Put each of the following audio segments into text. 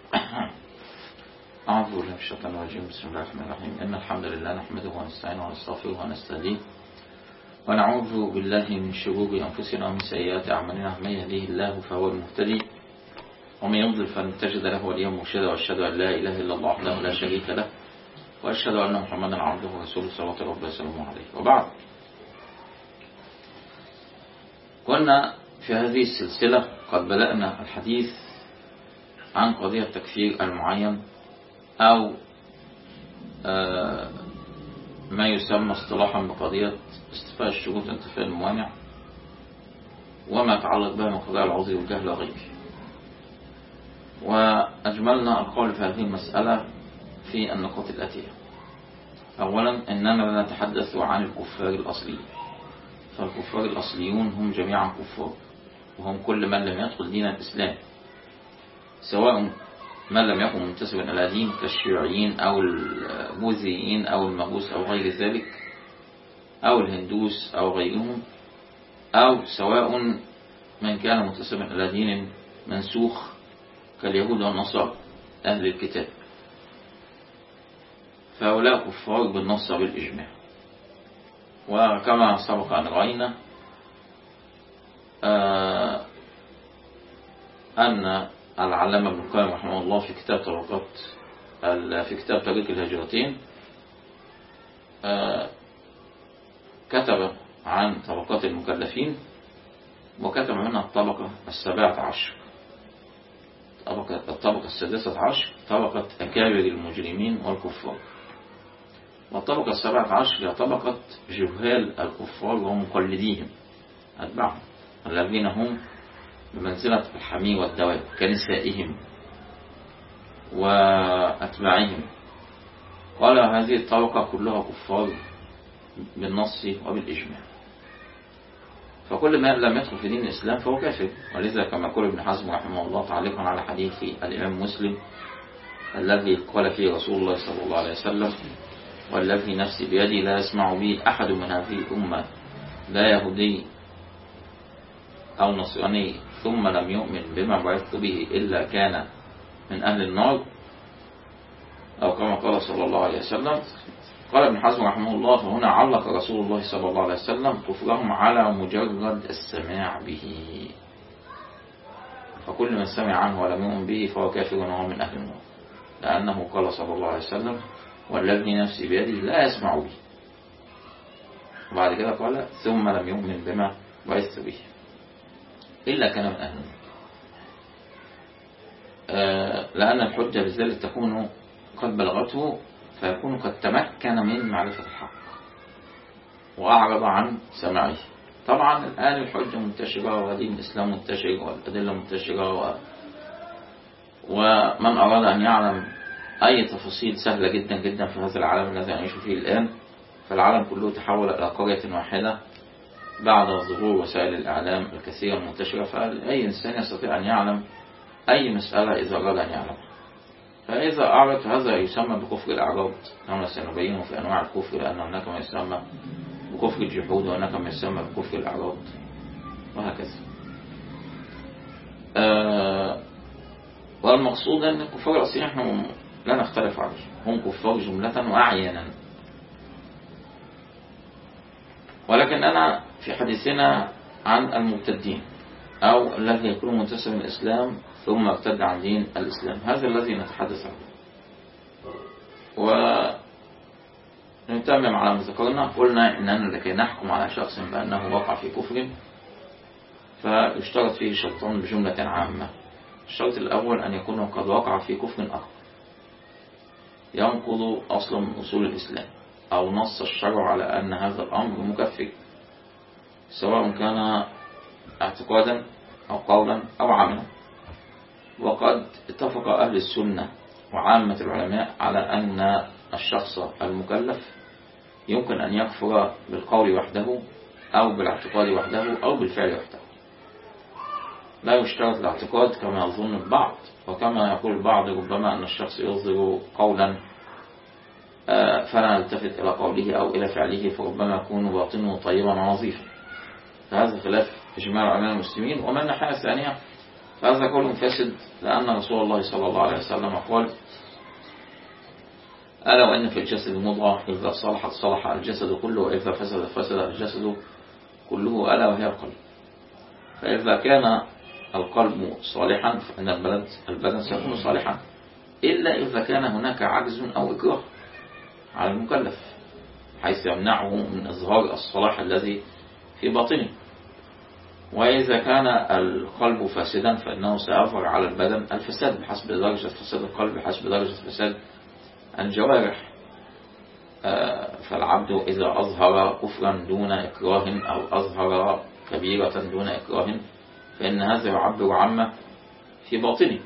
أعوذ بالله من الشيطان الرجيم بسم الله الرحمن الرحيم إن الحمد لله نحمده ونستعينه ونستغفره ونستهديه ونعوذ بالله من شرور أنفسنا ومن سيئات أعمالنا من يهديه الله فهو المهتدي ومن يضلل فلن تجد له وليا مرشدا وأشهد أن لا إله إلا الله وحده لا شريك له وأشهد أن محمدا عبده ورسوله صلوات ربه وسلامه عليه وبعد كنا في هذه السلسلة قد بدأنا الحديث عن قضية تكفير المعين أو ما يسمى اصطلاحا بقضية استفاء الشروط انتفاء الموانع وما يتعلق بها من قضايا العذر والجهل وغيره وأجملنا القول في هذه المسألة في النقاط الآتية أولا أننا لا نتحدث عن الكفار الأصليين فالكفار الأصليون هم جميعا كفار وهم كل من لم يدخل دين الإسلام سواء من لم يكن منتسبا إلى دين كالشيوعيين أو البوذيين أو المجوس أو غير ذلك أو الهندوس أو غيرهم أو سواء من كان منتسبا إلى دين منسوخ كاليهود والنصارى أهل الكتاب فهؤلاء كفار بالنص بالإجماع وكما سبق أن رأينا آه أن العلامة ابن القيم رحمه الله في كتاب طبقات في كتاب طريق الهجرتين آه كتب عن طبقات المكلفين وكتب منها الطبقة السابعة عشر الطبقة, الطبقة السادسة عشر طبقة أكابر المجرمين والكفار والطبقة السابعة عشر هي طبقة جهال الكفار ومقلديهم أتباعهم الذين هم بمنزلة الحمي والدواب كنسائهم وأتباعهم قال هذه الطبقة كلها كفار بالنص وبالإجماع فكل من لم يدخل في دين الإسلام فهو كافر ولذا كما يقول ابن حزم رحمه الله تعليقا على حديث الإمام مسلم الذي قال فيه رسول الله صلى الله عليه وسلم والذي نفسي بيدي لا يسمع بي أحد من هذه الأمة لا يهودي أو نصراني ثم لم يؤمن بما بعثت به إلا كان من أهل النار أو كما قال صلى الله عليه وسلم قال ابن حزم رحمه الله فهنا علق رسول الله صلى الله عليه وسلم كفرهم على مجرد السماع به فكل من سمع عنه ولم يؤمن به فهو كافر وهو من أهل النار لأنه قال صلى الله عليه وسلم والذي نفسي بيده لا يسمع به وبعد كده قال ثم لم يؤمن بما بعثت به إلا كان من أهل النار آه لأن الحجة بذلك تكون قد بلغته فيكون قد تمكن من معرفة الحق وأعرض عن سماعه طبعا الآن الحجة منتشرة ودين الإسلام منتشر والأدلة منتشرة و... ومن أراد أن يعلم أي تفاصيل سهلة جدا جدا في هذا العالم الذي نعيش فيه الآن فالعالم كله تحول إلى قرية واحدة بعد ظهور وسائل الإعلام الكثيرة المنتشرة فأي إنسان يستطيع أن يعلم أي مسألة إذا أراد أن يعلم فإذا أعرض هذا يسمى بكفر الأعراض كما سنبينه في أنواع الكفر لأن هناك ما يسمى بكفر الجحود وهناك ما يسمى بكفر الأعراض وهكذا آه والمقصود أن الكفار الأصليين نحن لا نختلف عليه هم كفار جملة وأعيانا ولكن أنا في حديثنا عن المرتدين أو الذي يكون منتسب الإسلام ثم ارتد عن دين الإسلام هذا الذي نتحدث عنه ونتمم على ما ذكرنا قلنا إننا لكي نحكم على شخص بأنه وقع في كفر فيشترط فيه شرطان بجملة عامة الشرط الأول أن يكون قد وقع في كفر آخر ينقض أصلا من أصول الإسلام أو نص الشرع على أن هذا الأمر مكفر سواء كان اعتقادا أو قولا أو عملا وقد اتفق أهل السنة وعامة العلماء على أن الشخص المكلف يمكن أن يكفر بالقول وحده أو بالاعتقاد وحده أو بالفعل وحده لا يشترط الاعتقاد كما يظن البعض وكما يقول البعض ربما أن الشخص يصدر قولا فلا نلتفت إلى قوله أو إلى فعله فربما يكون باطنه طيبا ونظيفا فهذا خلاف إجماع علماء المسلمين ومن الناحية الثانية فهذا قول فاسد لأن رسول الله صلى الله عليه وسلم قال ألا وإن في الجسد مضغة إذا صلحت صلح الجسد كله وإذا فسد فسد الجسد كله ألا وهي القلب فإذا كان القلب صالحا فإن البلد البدن سيكون صالحا إلا إذا كان هناك عجز أو إكراه على المكلف حيث يمنعه من إظهار الصلاح الذي في باطنه وإذا كان القلب فاسدا فإنه سيظهر على البدن الفساد بحسب درجة فساد القلب بحسب درجة فساد الجوارح فالعبد إذا أظهر كفرا دون إكراه أو أظهر كبيرة دون إكراه فإن هذا يعبر عما في باطنه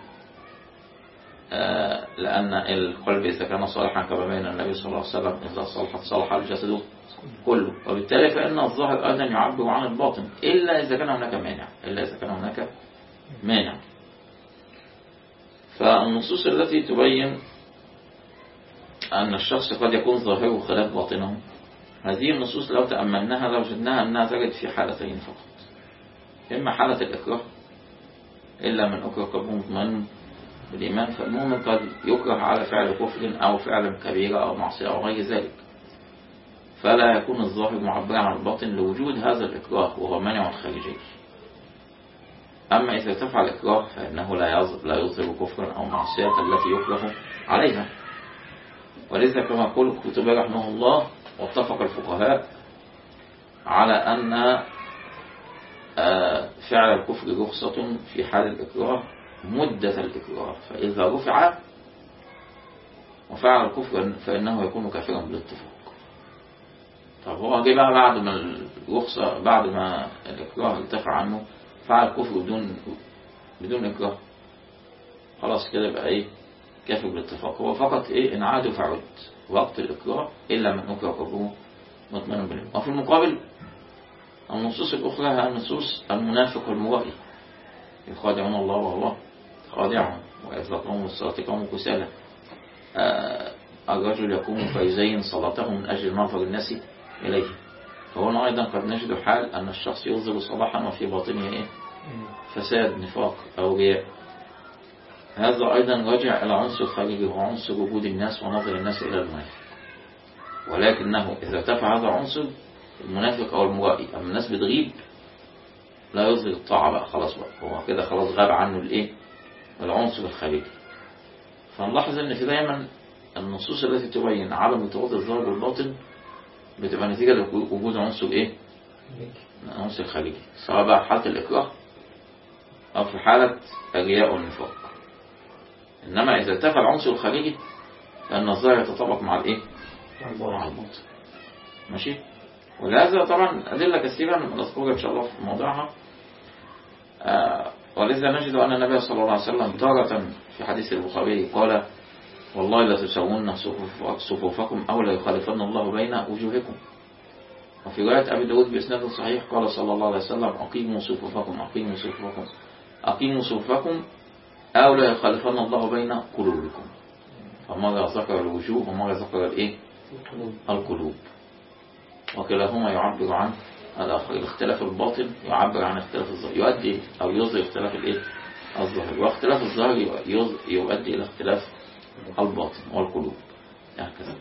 لأن القلب إذا كان صالحا كما بين النبي صلى الله عليه وسلم إذا صلحت صلح الجسد كله وبالتالي فإن الظاهر أيضا يعبر عن الباطن إلا إذا كان هناك مانع إلا إذا كان هناك مانع فالنصوص التي تبين أن الشخص قد يكون ظاهره خلاف باطنه هذه النصوص لو تأملناها لوجدناها أنها تجد في حالتين فقط إما حالة الإكراه إلا من أكره قلبه مطمئن بالإيمان فالمؤمن قد يكره على فعل كفر أو فعل كبيرة أو معصية أو غير ذلك فلا يكون الظاهر معبرا عن الباطن لوجود هذا الإكراه وهو مانع خارجي أما إذا تفعل إكراه فإنه لا لا يظهر كفرا أو معصية التي يكره عليها ولذا كما يقول الكتب رحمه الله واتفق الفقهاء على أن فعل الكفر رخصة في حال الإكراه مدة الإكراه فإذا رفع وفعل الكفر فإنه يكون كافرا بالاتفاق طب هو جه بقى بعد ما الرخصة بعد ما الإكراه ارتفع عنه فعل الكفر بدون بدون إكراه خلاص كده يبقى إيه كافر بالاتفاق هو فقط إيه إن عاد فعد وقت الإكراه إلا من أكره قلبه مطمئن بالله وفي المقابل النصوص الأخرى هي النصوص المنافق والمرائي يخادعون الله والله خادعهم ويطلقهم الصلاة قوم كسالى الرجل يقوم فيزين صلاته من أجل منظر الناس إليه فهنا أيضا قد نجد حال أن الشخص يظهر صلاحا وفي باطنه إيه؟ فساد نفاق أو رياء هذا أيضا راجع إلى عنصر خارجي وهو عنصر وجود الناس ونظر الناس إلى المنافق ولكنه إذا ارتفع هذا العنصر المنافق أو المرائي أما الناس بتغيب لا يظهر الطاعة بقى خلاص بقى هو كده خلاص غاب عنه الإيه العنصر الخارجي فنلاحظ أن في دايما النصوص التي تبين عدم ارتباط الظاهر بالباطن بتبقى نتيجة لوجود عنصر إيه عنصر خارجي سواء بقى في حالة الإكراه أو في حالة الرياء والنفاق إنما إذا ارتفع العنصر الخارجي فإن الظاهر يتطابق مع الإيه مع الباطن ماشي ولهذا طبعا أدلة كثيرة نذكرها إن شاء الله في موضوعها آه ولذا نجد أن النبي صلى الله عليه وسلم تارة في حديث البخاري قال والله لا تسوون صفوفكم أو لا يخالفن الله بين وجوهكم وفي رواية أبي داود بإسناد صحيح قال صلى الله عليه وسلم أقيموا صفوفكم أقيموا صفوفكم أقيموا صفوفكم أو لا يخالفن الله بين قلوبكم فمرة ذكر الوجوه ومرة ذكر الإيه؟ القلوب وكلاهما يعبر عن الآخر الاختلاف الباطن يعبر عن اختلاف الظاهر يؤدي أو يظهر اختلاف الإيه؟ الظاهر واختلاف الظاهر يؤدي إلى اختلاف الباطن والقلوب هكذا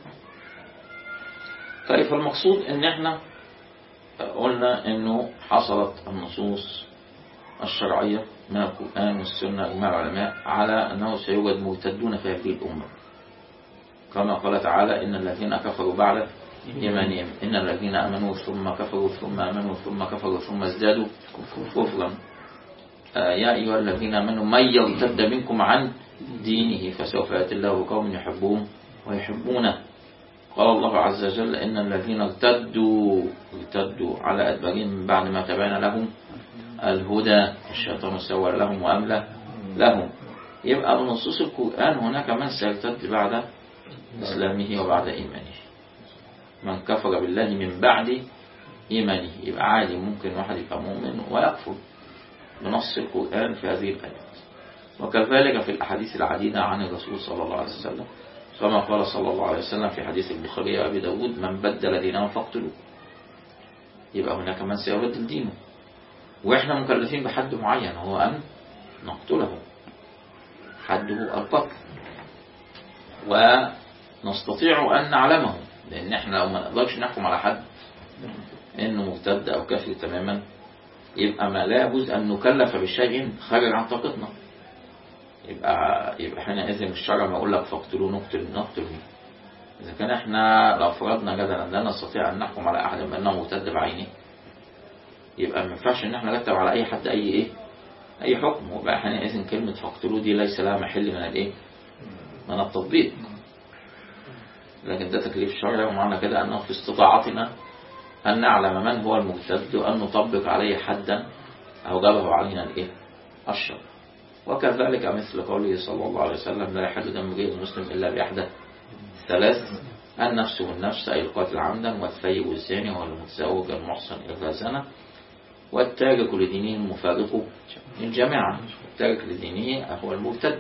طيب فالمقصود ان احنا قلنا انه حصلت النصوص الشرعية من القرآن والسنة اجماع العلماء على انه سيوجد مرتدون في هذه الامة كما قال تعالى ان الذين كفروا بعد إيمانهم إن الذين آمنوا ثم كفروا ثم آمنوا ثم كفروا ثم ازدادوا كفرا يا أيها الذين آمنوا من يرتد منكم عن دينه فسوف يأتي الله قوم يحبون ويحبونه قال الله عز وجل إن الذين ارتدوا ارتدوا على أدبارهم من بعد ما تبين لهم الهدى الشيطان سول لهم وأملى لهم يبقى بنصوص القرآن هناك من سيرتد بعد إسلامه وبعد إيمانه من كفر بالله من بعد إيمانه يبقى عادي ممكن واحد يبقى مؤمن ويكفر بنص القرآن في هذه الآيات وكذلك في الأحاديث العديدة عن الرسول صلى الله عليه وسلم كما قال صلى الله عليه وسلم في حديث البخاري وأبي داود من بدل دينه فاقتلوه يبقى هناك من سيبدل دينه وإحنا مكلفين بحد معين هو أن نقتله حده القتل ونستطيع أن نعلمه لأن احنا لو ما نقدرش نحكم على حد انه مرتد او كافر تماما يبقى ما لا يجوز ان نكلف بشيء خارج عن طاقتنا يبقى يبقى حينئذ الشرع ما يقول لك فاقتلوه نقتل نقتل اذا كان احنا لو فرضنا جدلا لا نستطيع ان نحكم على احد بانه مرتد بعينه يبقى ما ينفعش ان احنا نرتب على اي حد اي ايه اي حكم وبقى حينئذ كلمه فاقتلوه دي ليس لها محل من الايه من التطبيق لكن ده تكليف شرعي ومعنى كده أنه في استطاعتنا أن نعلم من هو المرتد وأن نطبق عليه حدا أوجبه علينا الإيه؟ الشرع وكذلك مثل قوله صلى الله عليه وسلم لا يحل دم امرئ مسلم إلا بإحدى ثلاث النفس بالنفس أي القاتل عمدا والثيب والزاني والمتزوج المحصن إذا زنى والتارك لدينه المفارق للجماعة التارك لدينه هو المرتد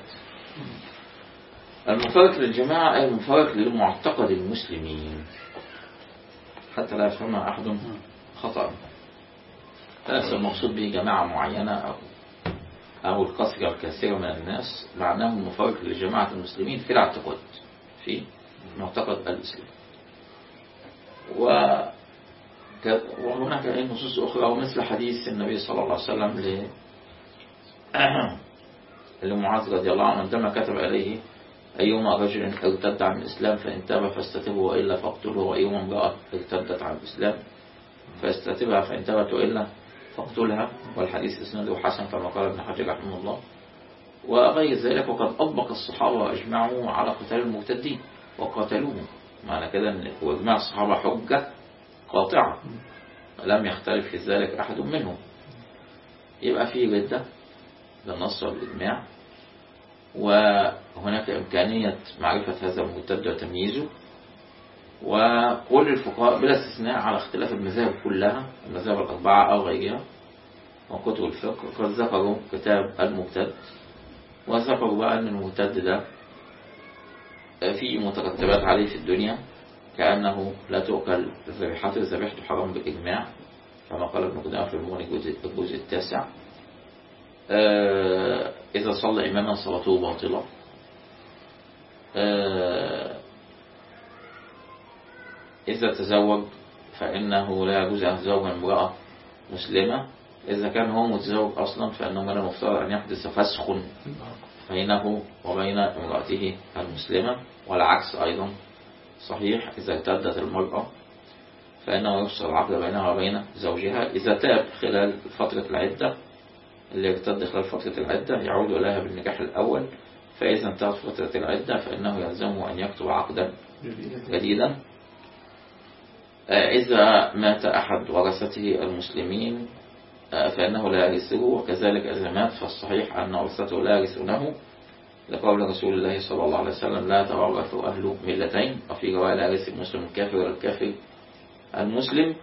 المفارق للجماعة أي المفارق للمعتقد المسلمين حتى لا يفهمها أحد خطأ ليس المقصود به جماعة معينة أو أو الكثرة الكثيرة من الناس معناه المفارق لجماعة المسلمين في الاعتقاد في معتقد الإسلام و وهناك نصوص أخرى ومثل حديث النبي صلى الله عليه وسلم ل لمعاذ رضي الله عنه عندما كتب إليه أيما رجل ارتد عن الإسلام فإن تاب فاستتبه وإلا فاقتله وأيما امرأة ارتدت عن الإسلام فاستتبها فإن تابت وإلا فاقتلها والحديث إسناده حسن كما قال ابن حجر رحمه الله وغير ذلك وقد أطبق الصحابة وأجمعوا على قتال المرتدين وقاتلوهم معنى كده أن وإجماع الصحابة حجة قاطعة لم يختلف في ذلك أحد منهم يبقى في ردة بالنص والإجماع وهناك إمكانية معرفة هذا المرتد وتمييزه وكل الفقهاء بلا استثناء على اختلاف المذاهب كلها المذاهب الأربعة أو غيرها وكتب الفقه قد ذكروا كتاب المرتد وذكروا بقى أن المرتد ده في مترتبات عليه في الدنيا كأنه لا تؤكل ذبيحته ذبيحته حرام بالإجماع كما قال ابن قدامة في المون الجزء التاسع إذا صلى إماما صلاته باطلة إذا تزوج فإنه لا يجوز أن يتزوج امرأة مسلمة إذا كان هو متزوج أصلا فإنه من المفترض أن يحدث فسخ بينه وبين امرأته المسلمة والعكس أيضا صحيح إذا ارتدت المرأة فإنه يفصل العقد بينها وبين زوجها إذا تاب خلال فترة العدة اللي يرتد خلال فترة العدة يعود إليها بالنكاح الأول فإذا انتهت فترة العدة فإنه يلزمه أن يكتب عقدا جديدا إذا مات أحد ورثته المسلمين فإنه لا يرثه وكذلك إذا مات فالصحيح أن ورثته لا يرثونه لقول رسول الله صلى الله عليه وسلم لا تورث أهل ملتين وفي رواية لا يرث المسلم الكافر ولا الكافر المسلم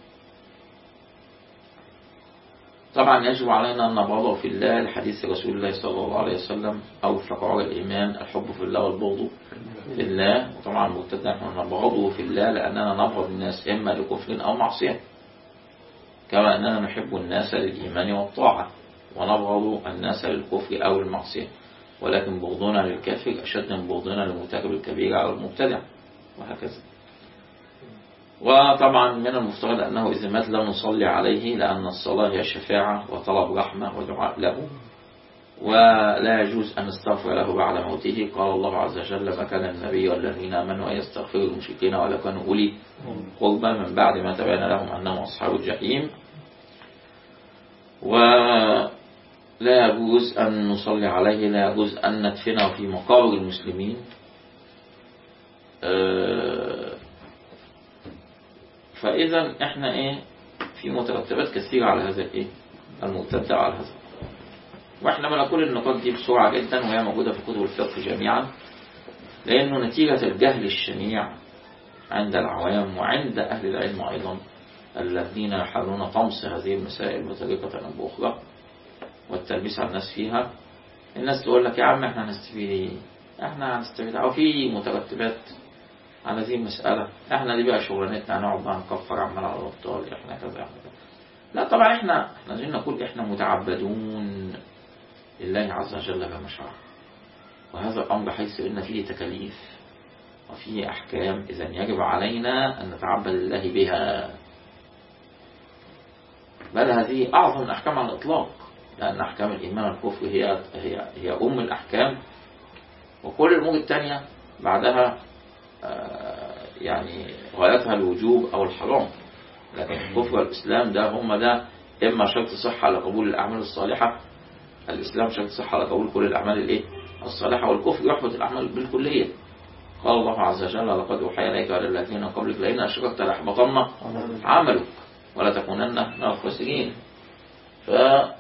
طبعا يجب علينا أن نبغضه في الله لحديث رسول الله صلى الله عليه وسلم أو شقاء الإيمان الحب في الله والبغض في الله وطبعا مرتدا نحن نبغضه في الله لأننا نبغض الناس إما لكفر أو معصية كما أننا نحب الناس للإيمان والطاعة ونبغض الناس للكفر أو المعصية ولكن بغضنا للكافر أشد من بغضنا للمرتكب الكبير أو المبتدع وهكذا وطبعا من المفترض أنه إذا مات لا نصلي عليه لأن الصلاة هي شفاعة وطلب رحمة ودعاء له ولا يجوز أن نستغفر له بعد موته قال الله عز وجل ما كان النبي والذين آمنوا أن يستغفروا المشركين ولا كانوا أولي قربى من بعد ما تبين لهم أنهم أصحاب الجحيم ولا يجوز أن نصلي عليه لا يجوز أن ندفنه في مقابر المسلمين فإذا احنا ايه في مترتبات كثيرة على هذا الايه المرتد على هذا واحنا بنقول النقاط دي بسرعة جدا وهي موجودة في كتب الفقه جميعا لأنه نتيجة الجهل الشنيع عند العوام وعند أهل العلم أيضا الذين يحاولون طمس هذه المسائل بطريقة أو بأخرى والتلبيس على الناس فيها الناس تقول لك يا عم احنا هنستفيد ايه احنا هنستفيد او في مترتبات على هذه المسألة احنا دي بقى شغلانتنا هنقعد بقى نكفر عمال على الأبطال احنا كذا احنا كذا لا طبعا احنا احنا عايزين نقول احنا متعبدون لله عز وجل بما شرع وهذا الأمر حيث إن فيه تكاليف وفيه أحكام إذا يجب علينا أن نتعبد الله بها بل هذه أعظم الأحكام على الإطلاق لأن أحكام الإيمان والكفر هي هي هي أم الأحكام وكل الأمور التانية بعدها آه، يعني غايتها الوجوب أو الحرام لكن الكفر والإسلام ده هم ده إما شرط صحة لقبول الأعمال الصالحة الإسلام شرط صحة لقبول كل الأعمال الإيه الصالحة والكفر يحبط الأعمال بالكلية قال الله عز وجل لقد أوحي إليك وإلى الذين من قبلك لئن أشركت ليحبطن عملك ولا تكونن من الخاسرين ف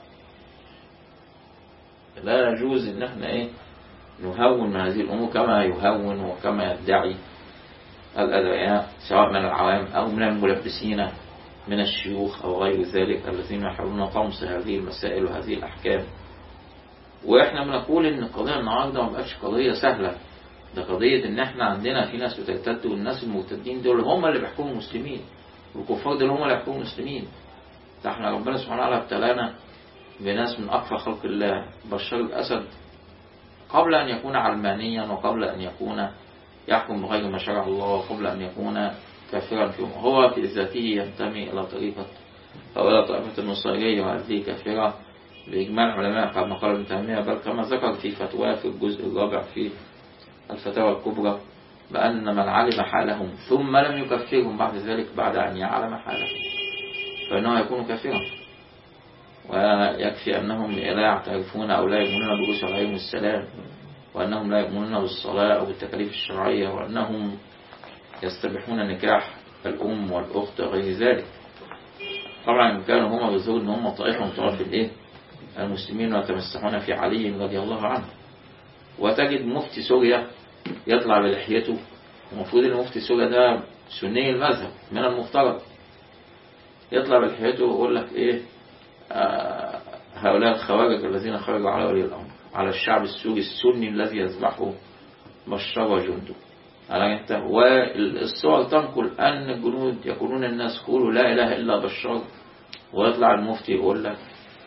لا يجوز ان احنا ايه نهون من هذه الامور كما يهون وكما يدعي الادعياء سواء من العوام او من الملبسين من الشيوخ او غير ذلك الذين يحاولون طمس هذه المسائل وهذه الاحكام واحنا بنقول ان القضيه النهارده ما بقتش قضيه سهله ده قضيه ان احنا عندنا في ناس بترتد والناس المرتدين دول هم اللي بيحكموا المسلمين والكفار دول هم اللي بيحكموا المسلمين ده احنا ربنا سبحانه وتعالى ابتلانا بناس من أقوى خلق الله بشار الأسد قبل أن يكون علمانيا وقبل أن يكون يحكم بغير ما شرع الله وقبل أن يكون كافرا في هو في ذاته ينتمي إلى طريقة أو إلى طائفة النصيرية وهذه كافرة بإجماع العلماء كما قال ابن تيمية بل كما ذكر في فتواه في الجزء الرابع في الفتاوى الكبرى بأن من علم حالهم ثم لم يكفرهم بعد ذلك بعد أن يعلم حالهم فإنه يكون كافرا ويكفي أنهم لا يعترفون أو لا يؤمنون برسل عليهم السلام وأنهم لا يؤمنون بالصلاة أو بالتكاليف الشرعية وأنهم يستبيحون نكاح الأم والأخت وغير ذلك طبعا كانوا هم بيظهروا ان هم طائفة من طوائف الايه المسلمين ويتمسحون في علي رضي الله عنه وتجد مفتي سوريا يطلع بلحيته المفروض ان مفتي سوريا ده سني المذهب من المفترض يطلع بلحيته ويقول لك ايه آه هؤلاء الخوارج الذين خرجوا على ولي الامر على الشعب السوري السني الذي يذبحه بشار وجنده على انت والصور تنقل ان الجنود يقولون الناس قولوا لا اله الا بشار ويطلع المفتي يقول لك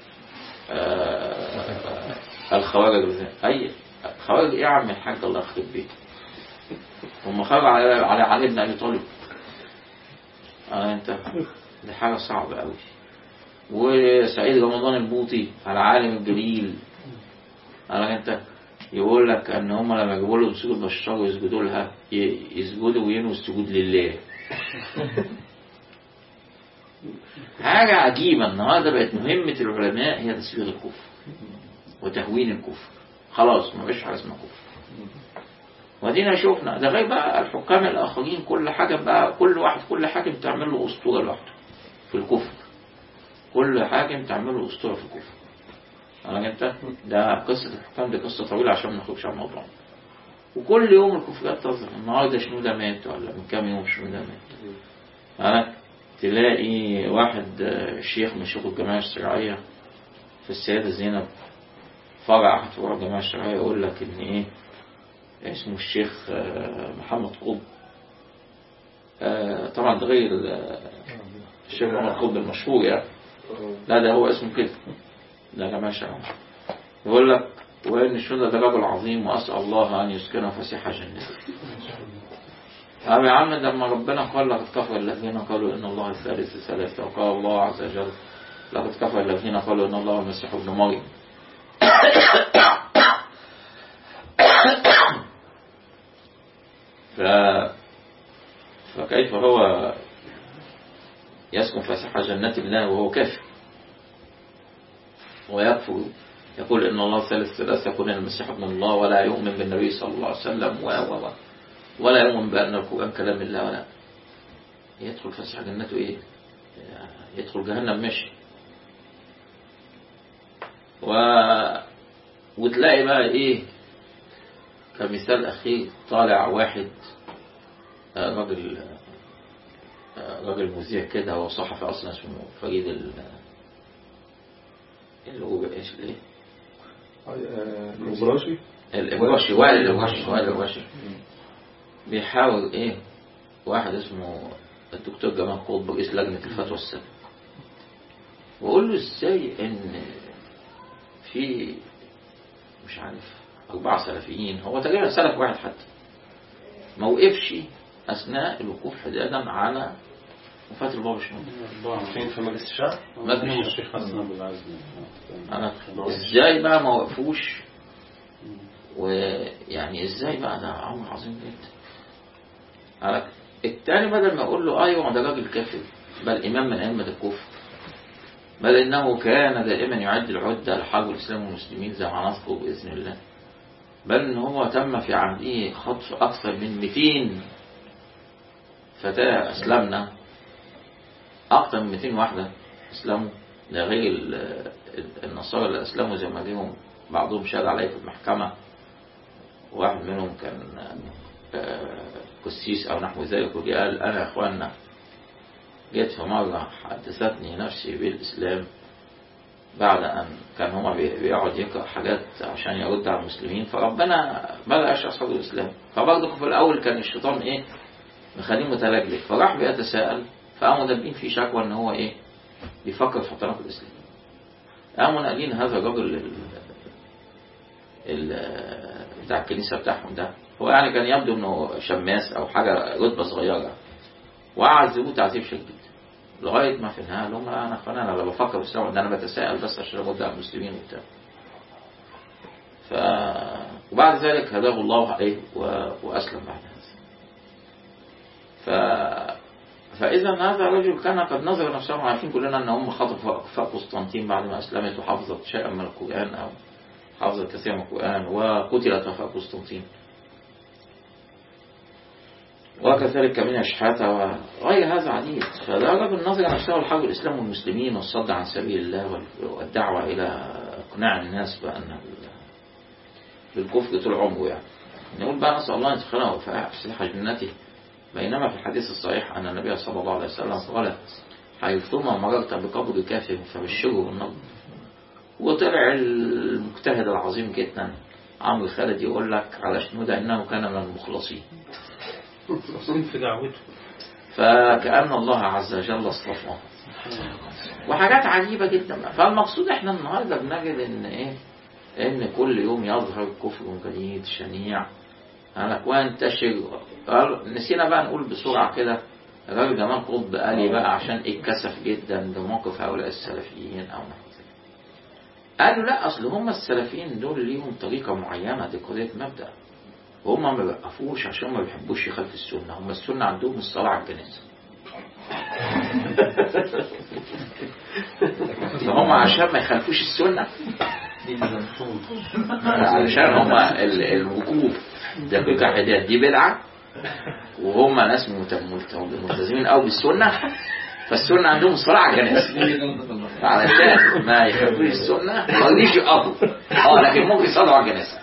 آه الخوارج الذين اي خوارج ايه يا عم الحاج الله يخرب بيته هم خرجوا على على علي بن ابي طالب آه انت دي حاجه صعبه قوي وسعيد رمضان البوطي العالم الجليل على انت يقول لك ان هم لما يجيبوا لهم سجود بشار ويسجدوا لها يسجدوا وينووا السجود لله حاجة عجيبة النهاردة بقت مهمة العلماء هي تسويغ الكفر وتهوين الكفر خلاص ما بقاش حاجة اسمها كفر ودينا شفنا ده غير بقى الحكام الآخرين كل حاجة بقى كل واحد كل حاكم تعمل له أسطورة لوحده في الكفر كل حاكم تعمل له أسطورة في الكفر أنا انت ده قصة الحكام دي قصة طويلة عشان ما نخرجش على الموضوع وكل يوم الكفريات تظهر النهارده شنو ده مات ولا من كام يوم شنو ده مات ها تلاقي واحد شيخ من شيوخ الجماعة الشرعية في السيدة زينب فرع أحد فروع الجماعة الشرعية يقول لك إن إيه اسمه الشيخ محمد قطب طبعا ده غير الشيخ محمد قطب المشهور يعني لا ده هو اسمه كده ده جماعة شرعية يقول لك وإن الشهداء ده رجل عظيم وأسأل الله أن يسكنه فسيح جنته طب يا عم لما ربنا قال لقد كفر الذين قالوا إن الله الثالث ثلاثة وقال الله عز وجل لقد كفر الذين قالوا إن الله المسيح ابن مريم ف... فكيف هو يسكن فسيح جنات الله وهو كافر ويكفر يقول إن الله ثالث ثلاثة يكون المسيح ابن الله ولا يؤمن بالنبي صلى الله عليه وسلم و و ولا يؤمن بأن القرآن كلام الله ولا يدخل فسيح جنته إيه يدخل جهنم ماشي و وتلاقي بقى إيه كمثال أخير طالع واحد راجل راجل مذيع كده هو صحفي أصلا اسمه فريد ال اللي هو ايش الايه؟ الإبراشي الإبراشي وائل الإبراشي وائل الإبراشي بيحاول ايه واحد اسمه الدكتور جمال قطب رئيس لجنة الفتوى السابق وقول له ازاي ان في مش عارف أربعة سلفيين هو تقريبا سلف واحد حتى ما وقفش أثناء الوقوف حدادا على وفاة البابا شنودة فين في مجلس الشعب؟ مجلس الشعب. الشيخ حسن ابو العزم أنا إزاي بقى ما وقفوش ويعني إزاي بقى ده أمر عظيم جدا على التاني بدل ما يقول له أيوة ده راجل كافر بل إمام من أئمة الكفر بل إنه كان دائما يعد العدة لحرب الإسلام والمسلمين زي ما نذكر بإذن الله بل إن هو تم في عهده خطف أكثر من 200 فتاة أسلمنا أكثر من 200 واحدة أسلموا ده غير ال- ال- النصارى اللي أسلموا زي ما جيهم بعضهم شهد عليه في المحكمة واحد منهم كان آه، قسيس أو نحو ذلك وجاء قال أنا يا إخواننا جيت في مرة حدثتني نفسي بالإسلام بعد أن كان هما بي- بيقعد يقرأ حاجات عشان يرد على المسلمين فربنا بدأ يشرح صدر الإسلام فبرضه في الأول كان الشيطان إيه مخليه متلجلج فراح بيتساءل فقاموا دابين فيه شكوى إن هو إيه بيفكر في حضارة الإسلام قاموا ناقلين هذا الرجل ال- ال- بتاع الكنيسة بتاعهم ده هو يعني كان يبدو انه شماس او حاجة رتبة صغيرة وعذبوه تعذيب شديد لغاية ما في النهاية قال لهم لا انا اخوان انا لا بفكر في الاسلام ده انا بتساءل بس عشان ارد على المسلمين وبتاع ف وبعد ذلك هداه الله عليه و... واسلم بعد هذا ف فإذا هذا الرجل كان قد نظر نفسه عارفين كلنا أن هم خطفوا أكفاء قسطنطين بعد ما أسلمت وحفظت شيئا من القرآن أو حفظت كثيرا من القرآن وقتلت أكفاء قسطنطين وكذلك من شحاتة وغير هذا عديد فده رجل نظر نفسه لحرب الإسلام والمسلمين والصد عن سبيل الله وال- والدعوة إلى إقناع الناس بأن ال- بالكفر طول عمره يعني نقول بقى نسأل الله أن يدخلنا وفاح جنته بينما في الحديث الصحيح أن النبي صلى الله عليه وسلم قال حيثما مررت بقبر كافر فبشره بالنار وطلع المجتهد العظيم جدا عمرو خالد يقول لك على شنودة إنه كان من المخلصين مخلصين في دعوته فكأن الله عز وجل اصطفاه وحاجات عجيبة جدا فالمقصود احنا النهاردة بنجد ان ايه ان كل يوم يظهر كفر جديد شنيع قالك وينتشر قال نسينا بقى نقول بسرعة كده الراجل جمال قطب قال لي بقى عشان اتكسف جدا بموقف هؤلاء السلفيين او نحو ذلك قالوا لا اصل هم السلفيين دول ليهم طريقة معينة دي قضية مبدأ هم ما بيوقفوش عشان ما بيحبوش يخالفوا السنة هم السنة عندهم الصلاة على الجنازة فهم عشان ما يخالفوش السنة علشان هم ال- الوقوف ده بدعة حداد دي بدعة وهم ناس مت- ملت- ملتزمين قوي بالسنة فالسنة عندهم الصلاة على الجنازة علشان ما يخالفوش السنة ما يرضيش يقفوا اه لكن ممكن يصلوا على الجنازة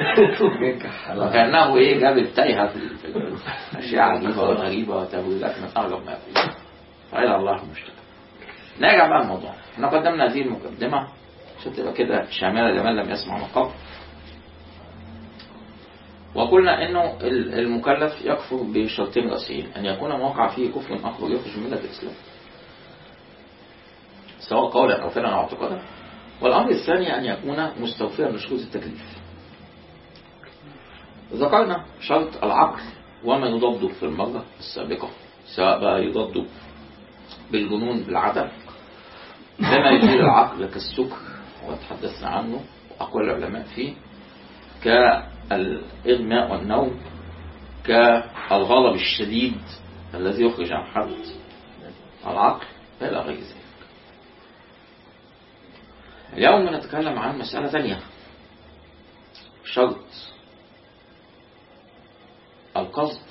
وكأنه ايه جاب التايهة في ال- في الأشياء عجيبة وغريبة وتأويلات من أغرب ما يكون فإلى الله المشتكى نرجع بقى الموضوع احنا قدمنا هذه المقدمة عشان تبقى كده شاملة لمن لم يسمع من قبل وقلنا انه ال- المكلف يكفر بشرطين رئيسيين ان يكون موقع فيه كفر اكبر يخرج من مله الاسلام سواء قولا او فعلا او اعتقادا والامر الثاني ان يكون مستوفيا لشروط التكليف ذكرنا شرط العقل وما يضاد في المرة السابقة سواء بقى يضاد بالجنون بالعدم بما يزيل العقل كالسكر وتحدثنا عنه وأقوال العلماء فيه كالإغماء والنوم كالغضب الشديد الذي يخرج عن حد العقل إلى غير ذلك اليوم نتكلم عن مسألة ثانية شرط القصد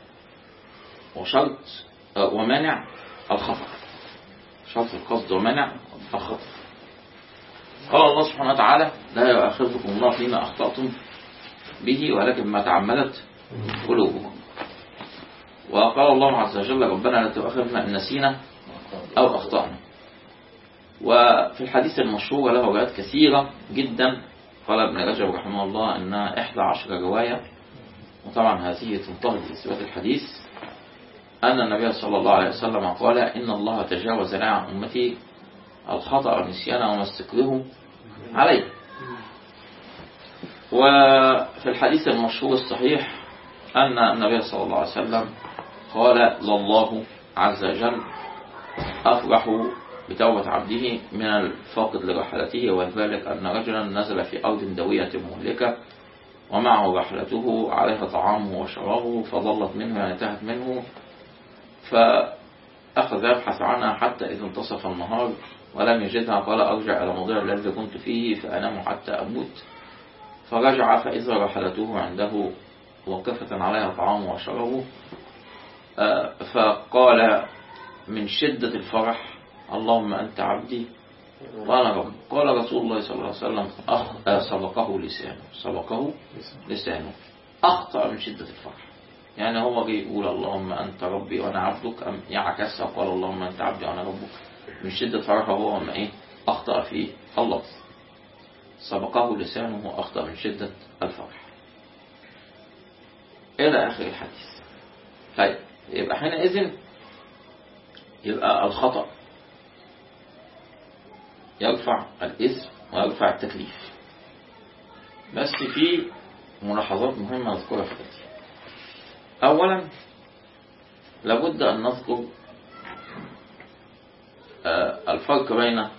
وشرط آه، ومانع الخطأ شرط القصد ومانع الخطأ قال الله سبحانه وتعالى لا يؤاخذكم الله فيما أخطأتم به ولكن ما تعمدت قلوبكم وقال الله عز وجل ربنا لا تؤاخذنا إن نسينا أو أخطأنا وفي الحديث المشهور له روايات كثيرة جدا قال ابن رجب رحمه الله أنها إحدى عشر رواية وطبعا هذه تنتهي بإثبات الحديث أن النبي صلى الله عليه وسلم قال إن الله تجاوز لي عن أمتي الخطأ والنسيان وما استكرهوا عليه وفي الحديث المشهور الصحيح أن النبي صلى الله عليه وسلم قال لله عز وجل أفرح بتوبة عبده من الفاقد لرحلته وذلك أن رجلا نزل في أرض دوية مهلكة ومعه رحلته عليها طعامه وشرابه فضلت منه يعني انتهت منه فأخذ يبحث عنها حتى إذا انتصف النهار ولم يجدها قال أرجع إلى موضع الذي كنت فيه فأنام حتى أموت فرجع فإذا رحلته عنده وقفة عليها طعامه وشرابه آه، فقال من شدة الفرح اللهم أنت عبدي وأنا رب قال رسول الله صلى الله عليه وسلم أخ... آه، سبقه لسانه سبقه لسانه أخطأ من شدة الفرح يعني هو جاي يقول اللهم أنت ربي وأنا عبدك أم يعكسها وقال اللهم أنت عبدي وأنا ربك من شدة فرحه هو أما إيه أخطأ في اللفظ سبقه لسانه وأخطأ من شدة الفرح إلى آخر الحديث طيب يبقى حينئذ يبقى الخطأ يرفع الإثم ويرفع التكليف بس في ملاحظات مهمة أذكرها في الآتي أولا لابد أن نذكر آه، الفرق بين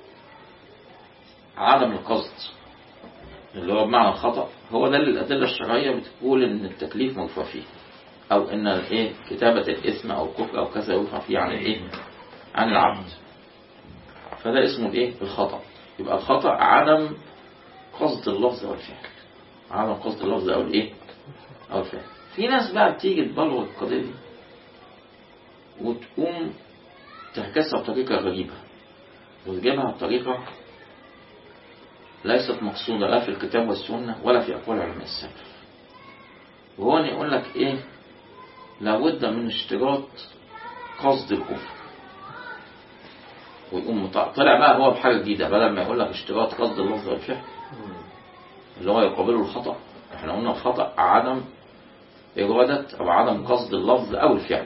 عدم القصد اللي هو بمعنى الخطأ هو ده اللي الأدلة الشرعية بتقول إن التكليف مرفوع فيه أو إن إيه كتابة الاسم أو الكفر أو كذا يرفع فيه عن الإيه عن العبد فده اسمه الإيه الخطأ يبقى الخطأ عدم قصد اللفظ أو الفعل عدم قصد اللفظ أو الإيه أو الفعل في ناس بقى بتيجي تبلغ القضية دي وتقوم تحكسها بطريقة غريبة وتجيبها بطريقة ليست مقصودة لا في الكتاب والسنة ولا في أقوال علماء السلف وهو أن يقول لك إيه لابد من اشتراط قصد الكفر ويقوم مطلع طلع بقى هو بحاجة جديدة بدل ما يقول لك اشتراط قصد اللفظ والفعل اللي هو يقابله الخطأ احنا قلنا الخطأ عدم إرادة أو عدم قصد اللفظ أو الفعل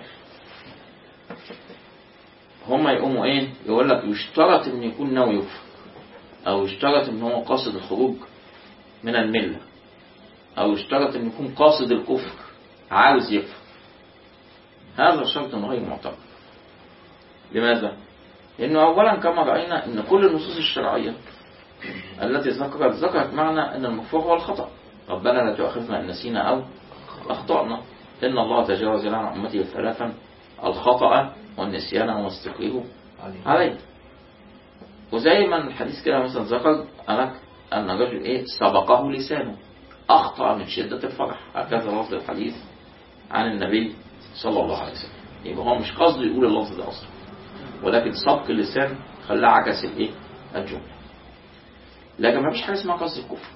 هما يقوموا ايه يقول لك يشترط ان يكون ناوي يكفر او يشترط ان هو قاصد الخروج من الملة او يشترط ان يكون قاصد الكفر عاوز يكفر هذا شرط غير معتبر لماذا؟ لأنه أولا كما رأينا أن كل النصوص الشرعية التي ذكرت ذكرت معنى أن المكفور هو الخطأ ربنا لا تؤاخذنا إن نسينا أو أخطأنا إن الله تجاوز لنا عن أمتي ثلاثا الخطأ والنسيان واستقريه عليه وزي ما الحديث كده مثلا ذكر أنا أن الرجل إيه سبقه لسانه أخطأ من شدة الفرح هكذا لفظ الحديث عن النبي صلى الله عليه وسلم يبقى هو مش قصده يقول اللفظ ده أصلا ولكن سبق اللسان خلاه عكس الإيه الجملة لكن ما فيش حاجة اسمها قصد الكفر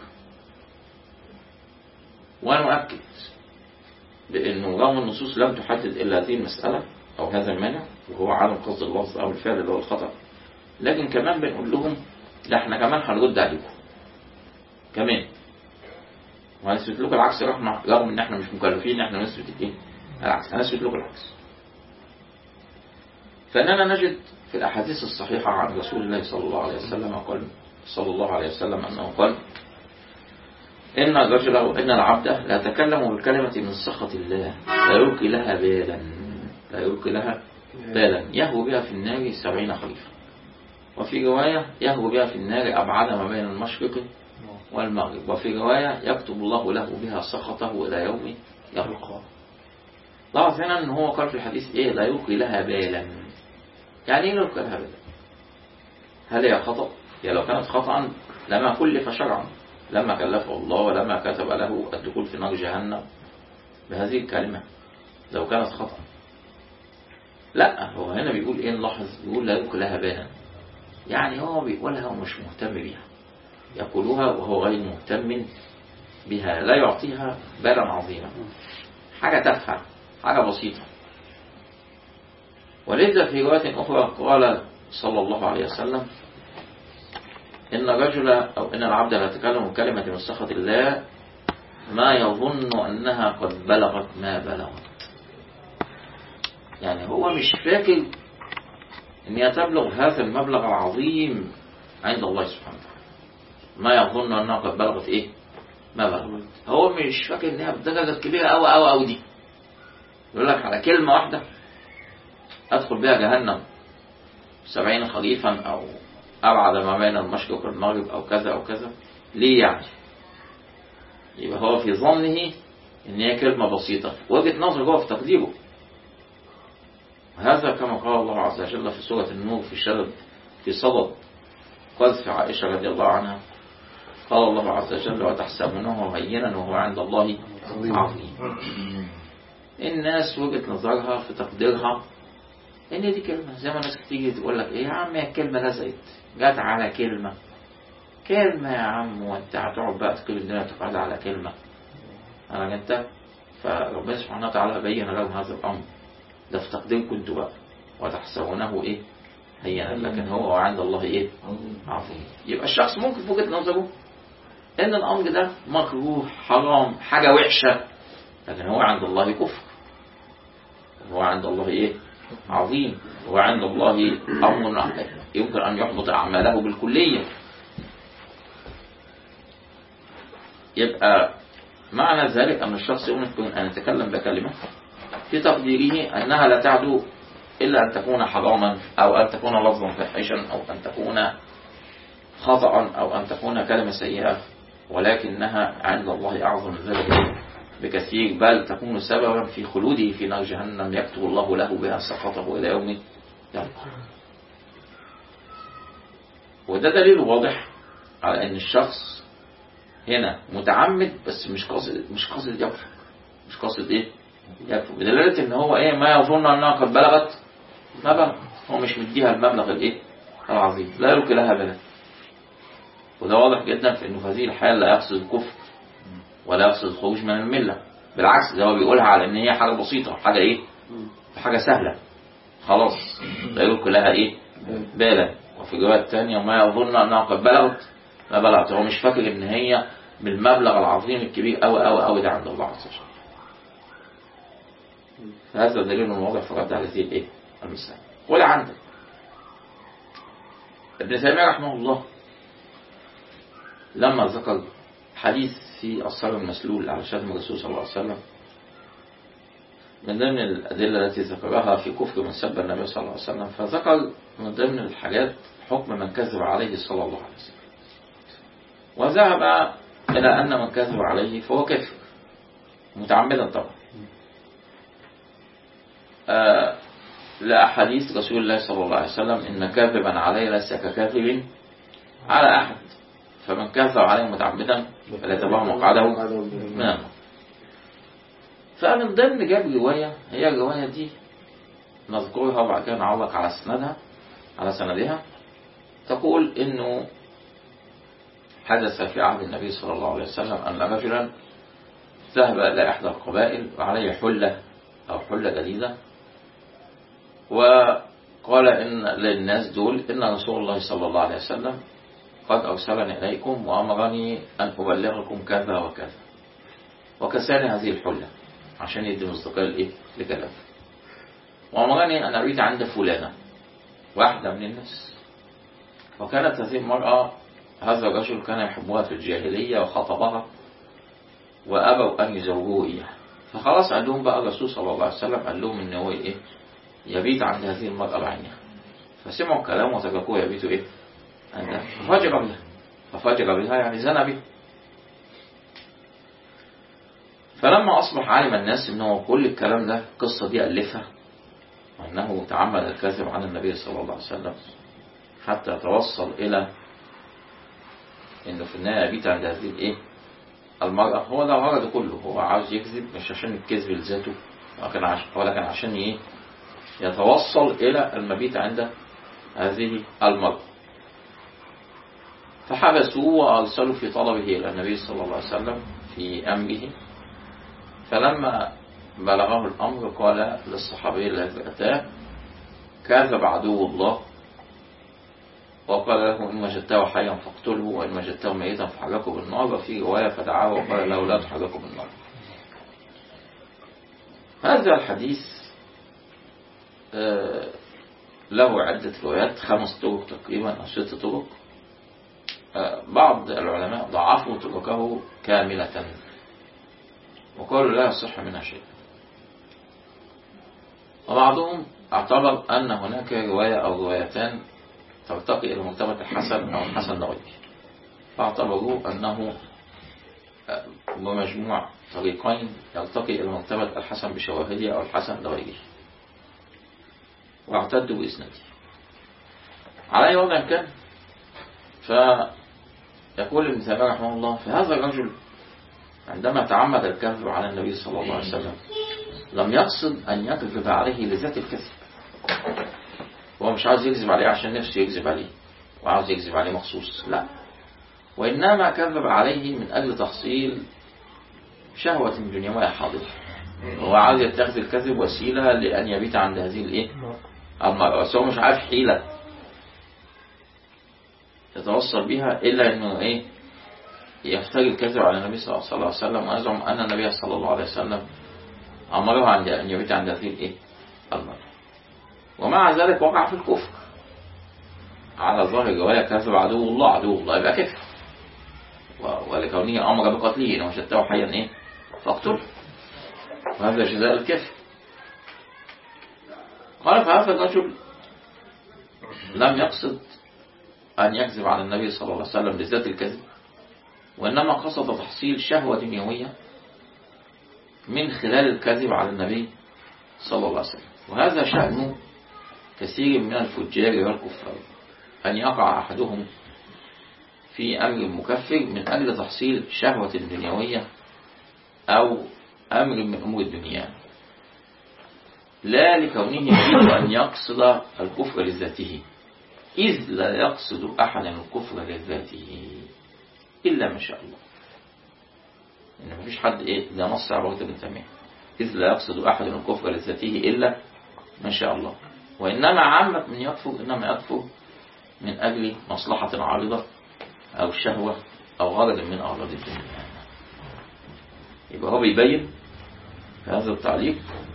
وأنا مؤكد بأنه رغم النصوص لم تحدد إلا هذه المسألة أو هذا المانع وهو عدم قصد اللفظ أو الفعل اللي هو الخطأ لكن كمان بنقول لهم لا احنا كمان هنرد عليكم كمان وهنثبت لكم العكس رغم رغم ان احنا مش مكلفين ان احنا نثبت الايه؟ العكس هنثبت لكم العكس فاننا نجد في الاحاديث الصحيحه عن رسول الله صلى الله عليه وسلم قال صلى الله عليه وسلم انه قال ان الرجل او ان العبد لا يتكلم بكلمه من سخط الله لا يلقي لها بالا لا يلقي لها بالا يهوي بها في النار سبعين خريفا وفي رواية يهوي بها في النار أبعد ما بين المشرق والمغرب وفي رواية يكتب الله له بها سخطه إلى يوم يلقى لاحظ هنا أن هو قال في الحديث إيه لا يلقي لها بالا يعني إيه لا يلقي لها بالا هل هي خطأ هي لو كانت خطأ لما كلف شرعا لما كلفه الله ولما كتب له الدخول في نار جهنم بهذه الكلمة لو كانت خطأ لا هو هنا بيقول ايه نلاحظ بيقول لا يلقي لها بالا يعني هو بيقولها ومش مهتم بيها يقولها وهو غير مهتم بها لا يعطيها بالا عظيما حاجة تافهة حاجة بسيطة ولذا في رواية أخرى قال صلى الله عليه وسلم إن الرجل أو إن العبد لا يتكلم كلمة من سخط الله ما يظن أنها قد بلغت ما بلغت يعني هو مش فاكر ان هي تبلغ هذا المبلغ العظيم عند الله سبحانه وتعالى ما يظن انها قد بلغت ايه ما بلغت هو مش فاكر ان هي بالدرجه الكبيره قوي قوي قوي دي يقول لك على كلمه واحده ادخل بها جهنم سبعين خريفا او ابعد ما بين المشرق والمغرب او كذا او كذا ليه يعني يبقى هو في ظنه ان هي كلمه بسيطه وجهه نظر هو في تقديره هذا كما قال الله عز وجل في سوره النور في شدد في صدد قذف عائشه رضي الله عنها قال الله عز وجل وتحسبونه هينا وهو عند الله عظيم الناس وجهة نظرها في تقديرها ان دي كلمة زي ما الناس تيجي تقول لك ايه يا عم هي الكلمة لزقت جت على كلمة كلمة يا عم وانت هتقعد بقى تقول الدنيا تقعد على كلمة انا انت فربنا سبحانه وتعالى بين لهم هذا الامر ده في تقديركم انتوا بقى وتحسبونه ايه هينا لكن هو عند الله ايه عظيم يبقى الشخص ممكن في وجهة نظره ان الامر ده مكروه حرام حاجة وحشة لكن هو عند الله كفر هو عند الله ايه عظيم هو عند الله امر يمكن ان يحبط اعماله بالكلية يبقى معنى ذلك ان الشخص يمكن ان يتكلم بكلمة في تقديره انها لا تعدو الا ان تكون حراما او ان تكون لفظا فاحشا او ان تكون خطأ او ان تكون كلمة سيئة ولكنها عند الله أعظم من ذلك بكثير بل تكون سببا في خلوده في نار جهنم يكتب الله له بها سقطه إلى يوم يلقى وده دليل واضح على أن الشخص هنا متعمد بس مش قاصد مش قاصد يكفر مش قاصد ايه يكفر بدلالة ان هو ايه ما يظن انها قد بلغت ما بلغ هو مش مديها المبلغ الايه العظيم لا يلقي لها بلد وده واضح جدا في انه في هذه الحال لا يقصد الكفر ولا يقصد الخروج من المله بالعكس ده هو بيقولها على ان هي حاجه بسيطه حاجه ايه حاجه سهله خلاص لا يلقي لها ايه بالا وفي روايه ثانيه ما يظن انها قد بلغت ما بلغت هو مش فاكر ان هي بالمبلغ العظيم الكبير قوي قوي قوي ده عند الله عز وجل هذا دليل واضح في رد على هذه الايه المسألة ولا عندك ابن تيمية رحمه الله لما ذكر حديث في الصبر المسلول على شتم الرسول صلى الله عليه وسلم من ضمن الأدلة التي ذكرها في كفر من سب النبي صلى الله عليه وسلم فذكر من ضمن الحاجات حكم من كذب عليه صلى الله عليه وسلم وذهب إلى أن من كذب عليه فهو كافر متعمدا طبعا آه لأحاديث رسول الله صلى الله عليه وسلم إن كاذبا علي ليس ككاذب على أحد فمن كذب عليه متعمدا فليتبع مقعده من النار فمن ضمن جاب رواية هي الرواية دي نذكرها وبعد كده نعلق على سندها على سندها تقول إنه حدث في عهد النبي صلى الله عليه وسلم أن رجلا ذهب إلى إحدى القبائل وعليه حلة أو حلة جديدة وقال إن للناس دول إن رسول الله صلى الله عليه وسلم قد أرسلني إليكم وأمرني أن أبلغكم كذا وكذا وكساني هذه الحلة عشان يدي مصداقية لإيه؟ لكلامه وأمرني أن أريد عند فلانة واحدة من الناس وكانت هذه المرأة هذا الرجل كان يحبها في الجاهلية وخطبها وأبوا أن يزوجوه إياها فخلاص قال لهم بقى الرسول صلى الله عليه وسلم قال لهم إن هو إيه يبيت عند هذه المرأة بعينها فسمعوا الكلام وتركوه يبيتوا إيه عندها ففجر بها ففجر بها يعني زنى بها فلما أصبح عالم الناس إنه كل الكلام ده القصة دي ألفها وأنه تعمد الكذب عن النبي صلى الله عليه وسلم حتى توصل إلى إنه في النهاية يبيت عند هذه الإيه المرأة هو ده غرضه كله هو عاوز يكذب مش عشان الكذب لذاته ولكن عشان ولكن عشان إيه يتوصل إلى المبيت عند هذه المرأة فحبسوه وأرسلوا في طلبه إلى النبي صلى الله عليه وسلم في أمره فلما بلغه الأمر قال للصحابي الذي أتاه كذب عدو الله وقال له إن وجدته حيا فاقتله وإن وجدته ميتا فحركه بالنار وفي رواية فدعاه وقال له لا تحركه بالنار هذا الحديث له عدة روايات خمس طرق تقريبا أو ست طرق بعض العلماء ضعفوا أنه تركه كاملة وقالوا لا يصح منها شيء وبعضهم اعتبر أن هناك رواية أو روايتان ترتقي إلى مرتبة الحسن أو الحسن لغيره فاعتبروا أنه بمجموع طريقين يرتقي إلى مرتبة الحسن بشواهده أو الحسن لغيره واعتدوا بإسناده على أي وضع كان فيقول ابن تيمية رحمه الله فهذا الرجل عندما تعمد الكذب على النبي صلى الله عليه وسلم لم يقصد أن يكذب عليه لذات الكذب هو مش عاوز يكذب عليه عشان نفسه يكذب عليه وعاوز يكذب عليه مخصوص لا وإنما كذب عليه من أجل تحصيل شهوة دنيوية حاضرة هو عاوز يتخذ الكذب وسيلة لأن يبيت عند هذه الإيه المرأة بس هو مش عارف حيلة يتوصل بها إلا إنه إيه يفتري الكذب على النبي صلى الله عليه وسلم ويزعم أن النبي صلى الله عليه وسلم أمره عند أن يبيت عند هذه الإيه المرأة ومع ذلك وقع في الكفر على ظاهر الرواية كذب عدو الله عدو الله يبقى كفر ولكونه أمر بقتله إن وجدته حيا إيه فاقتله وهذا جزاء الكفر قال فهذا الرجل لم يقصد أن يكذب على النبي صلى الله عليه وسلم لذات الكذب وإنما قصد تحصيل شهوة دنيوية من خلال الكذب على النبي صلى الله عليه وسلم وهذا شأن كثير من الفجار والكفار أن يقع أحدهم في أمر مكفر من أجل تحصيل شهوة دنيوية أو أمر من أمور الدنيا لا لكونه يريد أن يقصد الكفر لذاته إذ لا يقصد أحد الكفر لذاته إلا ما شاء الله إن مفيش حد إيه ده نص عبارة ابن تيمية إذ لا يقصد أحد الكفر لذاته إلا ما شاء الله وإنما عامة من يكفر إنما يكفر من أجل مصلحة عارضة أو شهوة أو غرض من أغراض الدنيا يبقى هو بيبين في هذا التعليق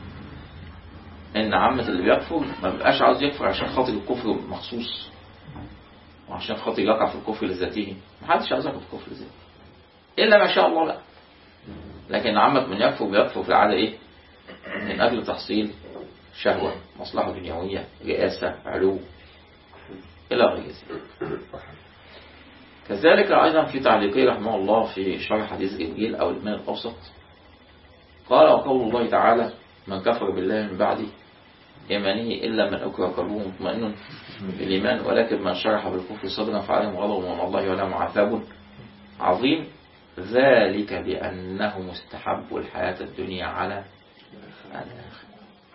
إن عامة اللي بيكفر ما بيبقاش عاوز يكفر عشان خاطر الكفر مخصوص وعشان خاطر يقع في الكفر لذاته محدش عاوز يقع في الكفر لذاته إلا ما شاء الله لا لكن عامة من يكفر بيكفر في العادة إيه من أجل تحصيل شهوة مصلحة دنيوية رئاسة علو إلى غير ذلك كذلك أيضا في تعليقه رحمه الله في شرح حديث الإنجيل أو الإيمان الأوسط قال وقول الله تعالى من كفر بالله من بعد إيمانه إلا من أكره قلبه مطمئن بالإيمان ولكن من شرح بالكفر صدرا فعليهم غضب من الله ولهم عذاب عظيم ذلك بأنه مستحب الحياة الدنيا على الآخرة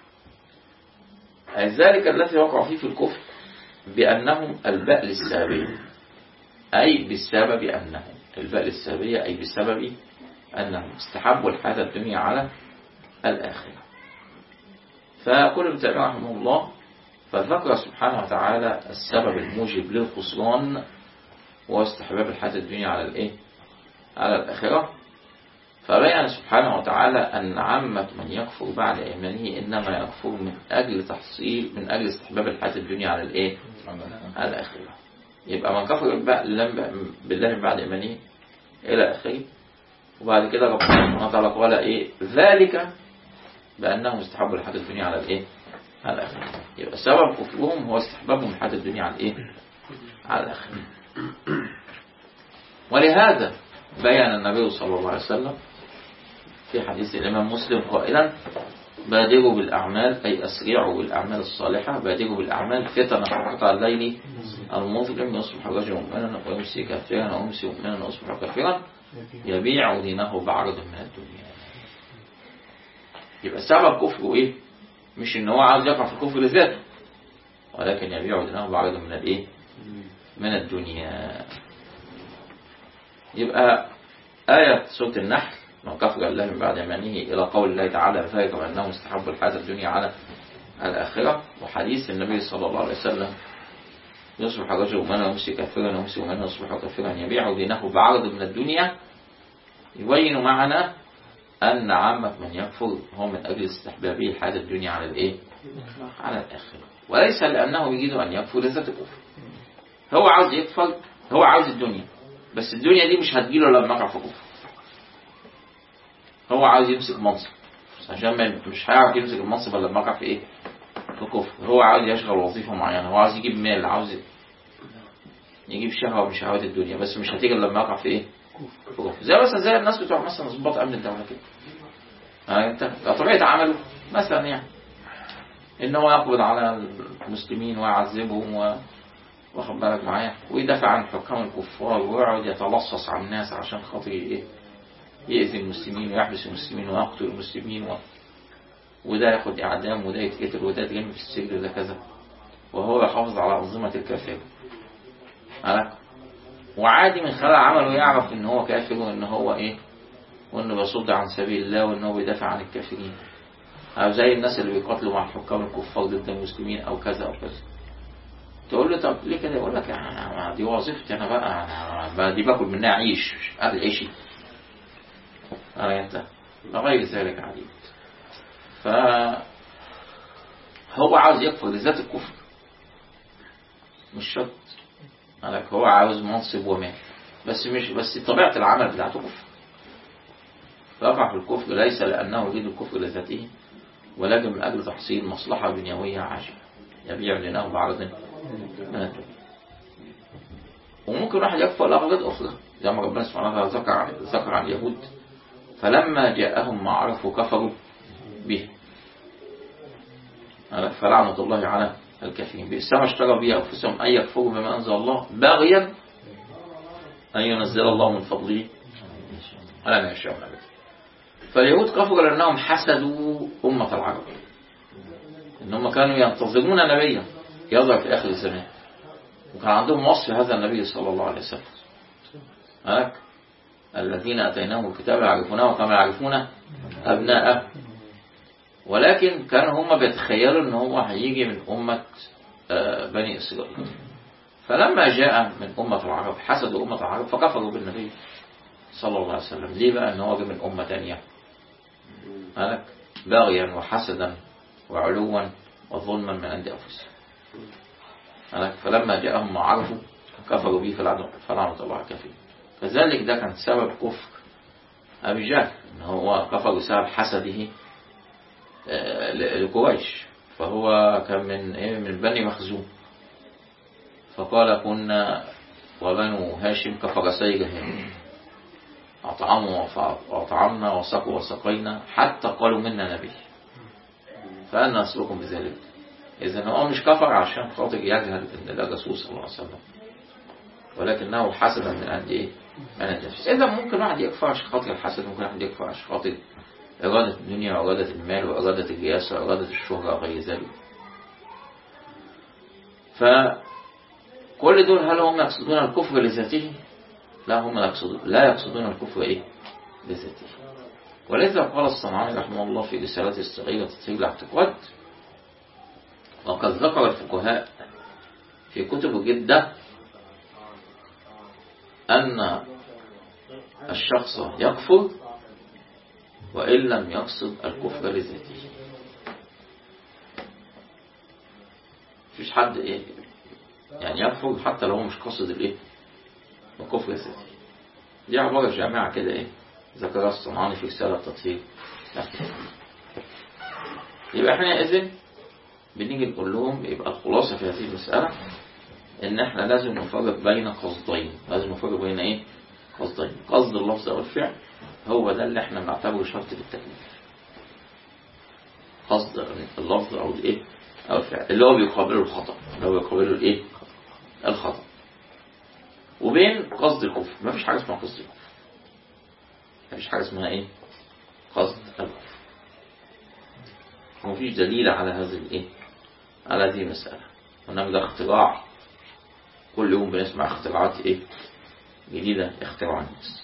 ذلك الذي وقع فيه في الكفر بأنهم الباء للسابية أي بسبب أنهم الباء للسابية أي بسبب أنهم استحبوا الحياة الدنيا على الآخرة فقل ابن تيمية رحمه الله فذكر سبحانه وتعالى السبب الموجب للخسران هو استحباب الحياة الدنيا على الإيه؟ على الآخرة فبين سبحانه وتعالى أن عامة من يكفر بعد إيمانه إنما يكفر من أجل تحصيل من أجل استحباب الحياة الدنيا على الإيه؟ على الآخرة يبقى من كفر بالله من بعد إيمانه إلى آخره وبعد كده ربنا سبحانه وتعالى قال إيه ذلك بأنهم استحبوا الحياة الدنيا على الإيه؟ على الآخرة يبقى سبب كفرهم هو استحبابهم الحياة الدنيا على الإيه؟ على الآخرة ولهذا بين النبي صلى الله عليه وسلم في حديث الإمام مسلم قائلا بادروا بالأعمال أي أسرعوا بالأعمال الصالحة بادروا بالأعمال فتنة قطع الليل المظلم يصبح الرجل مؤمنا ويمسي كافرا ويمسي مؤمنا ويصبح كافرا يبيع دينه بعرض من الدنيا يبقى سبب كفره إيه؟ مش إن هو عاوز يقع في الكفر لذاته ولكن يبيع دينه بعرض من الإيه؟ من الدنيا يبقى آية سورة النحل من كفر الله من بعد إيمانه إلى قول الله تعالى ذلك بأنهم استحبوا الحياة الدنيا على الآخرة وحديث النبي صلى الله عليه وسلم يصبح رجل مؤمنا ويمسي كافرا ويمسي مؤمنا ويصبح كافرا يبيع دينه بعرض من الدنيا يبين معنا أن عامة من يكفر هو من أجل استحبابه الحياة الدنيا على الإيه؟ على الآخرة وليس لأنه يريد أن يكفر لذات الكفر هو عاوز يكفر هو عاوز الدنيا بس الدنيا دي مش هتجيله لما يقع في كفر هو عاوز يمسك منصب عشان ما مش هيعرف يمسك المنصب الا لما يقع في ايه في كفر هو عاوز يشغل وظيفه معينه هو عاوز يجيب مال عاوز يجيب شهوه من شهوات الدنيا بس مش هتيجي إلا لما يقع في ايه في كفر زي مثلا زي الناس بتوع مثلا ضباط امن الدوله كده ها انت طبيعه عمله مثلا يعني ان هو يقبض على المسلمين ويعذبهم و... واخد بالك معايا ويدافع عن حكام الكفار ويقعد يتلصص على الناس عشان خاطر ايه يأذي المسلمين ويحبس المسلمين ويقتل المسلمين و... وده ياخد اعدام وده يتقتل وده يتجمع في السجن وده كذا وهو يحافظ على أنظمة الكافر على وعادي من خلال عمله يعرف ان هو كافر وان هو ايه وانه بيصد عن سبيل الله وانه بيدافع عن الكافرين أو زي الناس اللي بيقاتلوا مع الحكام الكفار ضد المسلمين أو كذا أو كذا تقول له طب ليه كده يقول لك يعني دي وظيفتي أنا بقى أنا بقى دي باكل منها عيش مش قبل عيشي أنت غير ذلك عديد ف هو عاوز يكفر لذات الكفر مش شرط قالك هو عاوز منصب ومال بس مش بس طبيعة العمل بتاعته كفر فيقع في الكفر ليس لأنه يريد الكفر لذاته ولكن من أجل تحصيل مصلحة دنيوية عاجلة يبيع لناه بعرض من الدنيا وممكن واحد يكفر لأغراض أخرى زي ما ربنا سبحانه وتعالى ذكر عن ذكر عن اليهود فلما جاءهم ما عرفوا كفروا به فلعنة الله على الكافرين بئس ما اشتروا به أنفسهم أن يكفروا بما أنزل الله باغيا أن ينزل الله من فضله على ما يشاء من فاليهود كفروا لأنهم حسدوا أمة العرب إنهم كانوا ينتظرون نبيا يظهر في آخر الزمان وكان عندهم وصف هذا النبي صلى الله عليه وسلم هاك الذين أتيناهم الكتاب يعرفونه كما يعرفون أبناءه ولكن كانوا هم بيتخيلوا ان هو هيجي من أمة بني إسرائيل فلما جاء من أمة العرب حسدوا أمة العرب فكفروا بالنبي صلى الله عليه وسلم ليه بقى ان هو جه من أمة تانية هلك باغيا وحسدا وعلوا وظلما من عند أنفسهم هلك فلما جاءهم ما عرفوا كفروا به فلعنة الله كفيه فذلك ده كان سبب كفر أبي جهل إن هو كفر بسبب حسده لقريش فهو كان من إيه من بني مخزوم فقال كنا وبنو هاشم كفرسي جهنم أطعموا وأطعمنا وسقوا وسقينا حتى قالوا منا نبي فأنا أسلكم بذلك إذا هو مش كفر عشان خاطر يجهل إن ده رسول صلى الله عليه وسلم ولكنه حسدا من عند إيه؟ من النفس إذا ممكن واحد يكفر عشان خاطر الحسد ممكن واحد يكفر عشان خاطر إرادة الدنيا وإرادة المال وإرادة الرئاسة وإرادة الشهرة وغير ذلك فكل دول هل هم يقصدون الكفر لذاته؟ لا هم لا يقصدون لا يقصدون الكفر إيه؟ لذاته ولذا قال الصنعاني رحمه الله في رسالته الصغيرة تسير الاعتقاد وقد ذكر الفقهاء في كتب جدة أن الشخص يكفر وإن لم يقصد الكفر لذاته مفيش حد إيه يعني يكفر حتى لو هو مش قصد الإيه الكفر لذاته دي عبارة جامعة كده إيه ذكرها الصنعاني في رسالة تطهير يبقى احنا إذن بنيجي نقول لهم يبقى الخلاصة في هذه المسألة ان احنا لازم نفرق بين قصدين لازم نفرق بين ايه قصدين قصد اللفظ او الفعل هو ده اللي احنا بنعتبره شرط في التكليف قصد اللفظ او الايه او الفعل اللي هو بيقابله الخطأ اللي هو بيقابله الايه الخطأ وبين قصد الكفر ما فيش حاجة اسمها قصد الكفر ما فيش حاجة اسمها ايه قصد الكفر ومفيش دليل على هذه الايه على هذه المسألة وإنما ده اختراع كل يوم بنسمع اختراعات ايه جديدة اختراع الناس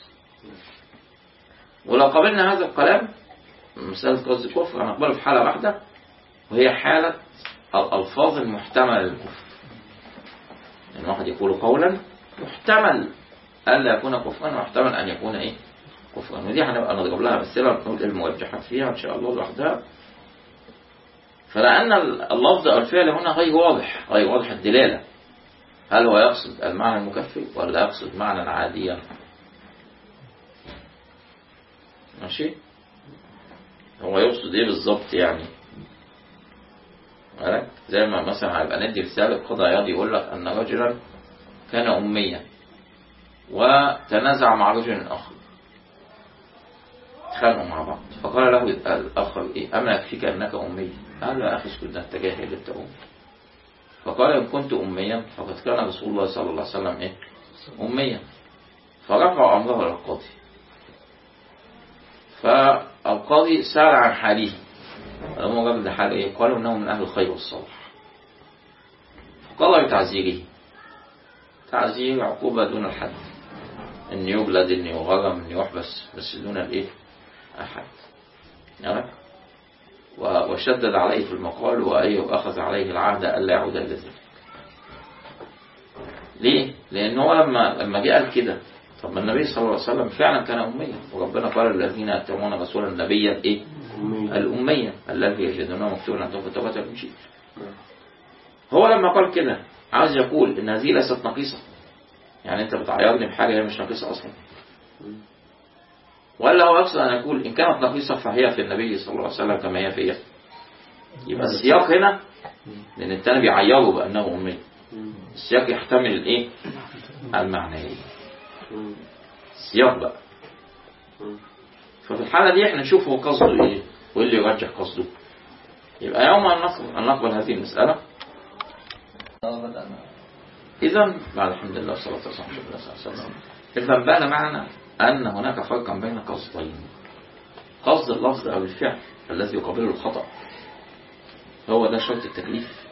ولو قابلنا هذا الكلام مسألة قصد الكفر هنقبله في حالة واحدة وهي حالة الألفاظ المحتملة للكفر يعني واحد يقول قولا محتمل ألا يكون كفرا ومحتمل أن يكون إيه كفرا ودي هنبقى نضرب لها أمثلة ونقول المرجحات فيها إن شاء الله لوحدها فلأن اللفظ أو الفعل هنا غير واضح غير واضح الدلالة هل هو يقصد المعنى المكفر ولا يقصد معنى عاديا ماشي هو يقصد ايه بالظبط يعني بالك؟ زي ما مثلا هيبقى ندي مثال القضى عياض يقول لك ان رجلا كان اميا وتنازع مع رجل اخر اتخانقوا مع بعض فقال له الاخر ايه اما يكفيك انك امي قال له يا اخي اسكت ده انت جاهل انت امي فقال إن كنت أميا فقد كان رسول الله صلى الله عليه وسلم إيه؟ أميا فرفع أمره للقاضي فالقاضي سأل عن حاله لما قال ده حال إيه؟ قالوا إنه من أهل الخير والصلاح فقال بتعزيره تعزير عقوبة دون الحد إن يجلد إن يغرم إن يحبس بس دون الإيه؟ أحد يعني و- وشدد عليه في المقال وأيه أخذ عليه العهد ألا يعود إلى ذلك ليه؟ لأن هو لما لما جه قال كده طب ما النبي صلى الله عليه وسلم فعلا كان أميا وربنا قال الذين يتبعون رسولا نبيا إيه؟ الأمية الذي يجدونه مكتوبا عندهم في التوراة والإنجيل هو لما قال كده عاوز يقول إن هذه ليست نقيصة يعني أنت بتعيرني بحاجة هي مش نقيصة أصلا ولا هو يقصد أن يقول إن كانت نقيصة فهي في النبي صلى الله عليه وسلم كما هي فيا يبقى السياق هنا لأن التاني بيعيره بأنه أمي السياق يحتمل الإيه؟ المعنيين السياق بقى ففي الحالة دي احنا نشوف هو قصده ايه وايه اللي يرجح قصده يبقى يوم أن نقبل, أن نقبل هذه المسألة إذا بعد الحمد لله والصلاة والسلام على رسول الله صلى الله عليه وسلم إذا بان معنا أن هناك فرقا بين قصدين قصد اللفظ أو الفعل الذي يقابله الخطأ هو ده شرط التكليف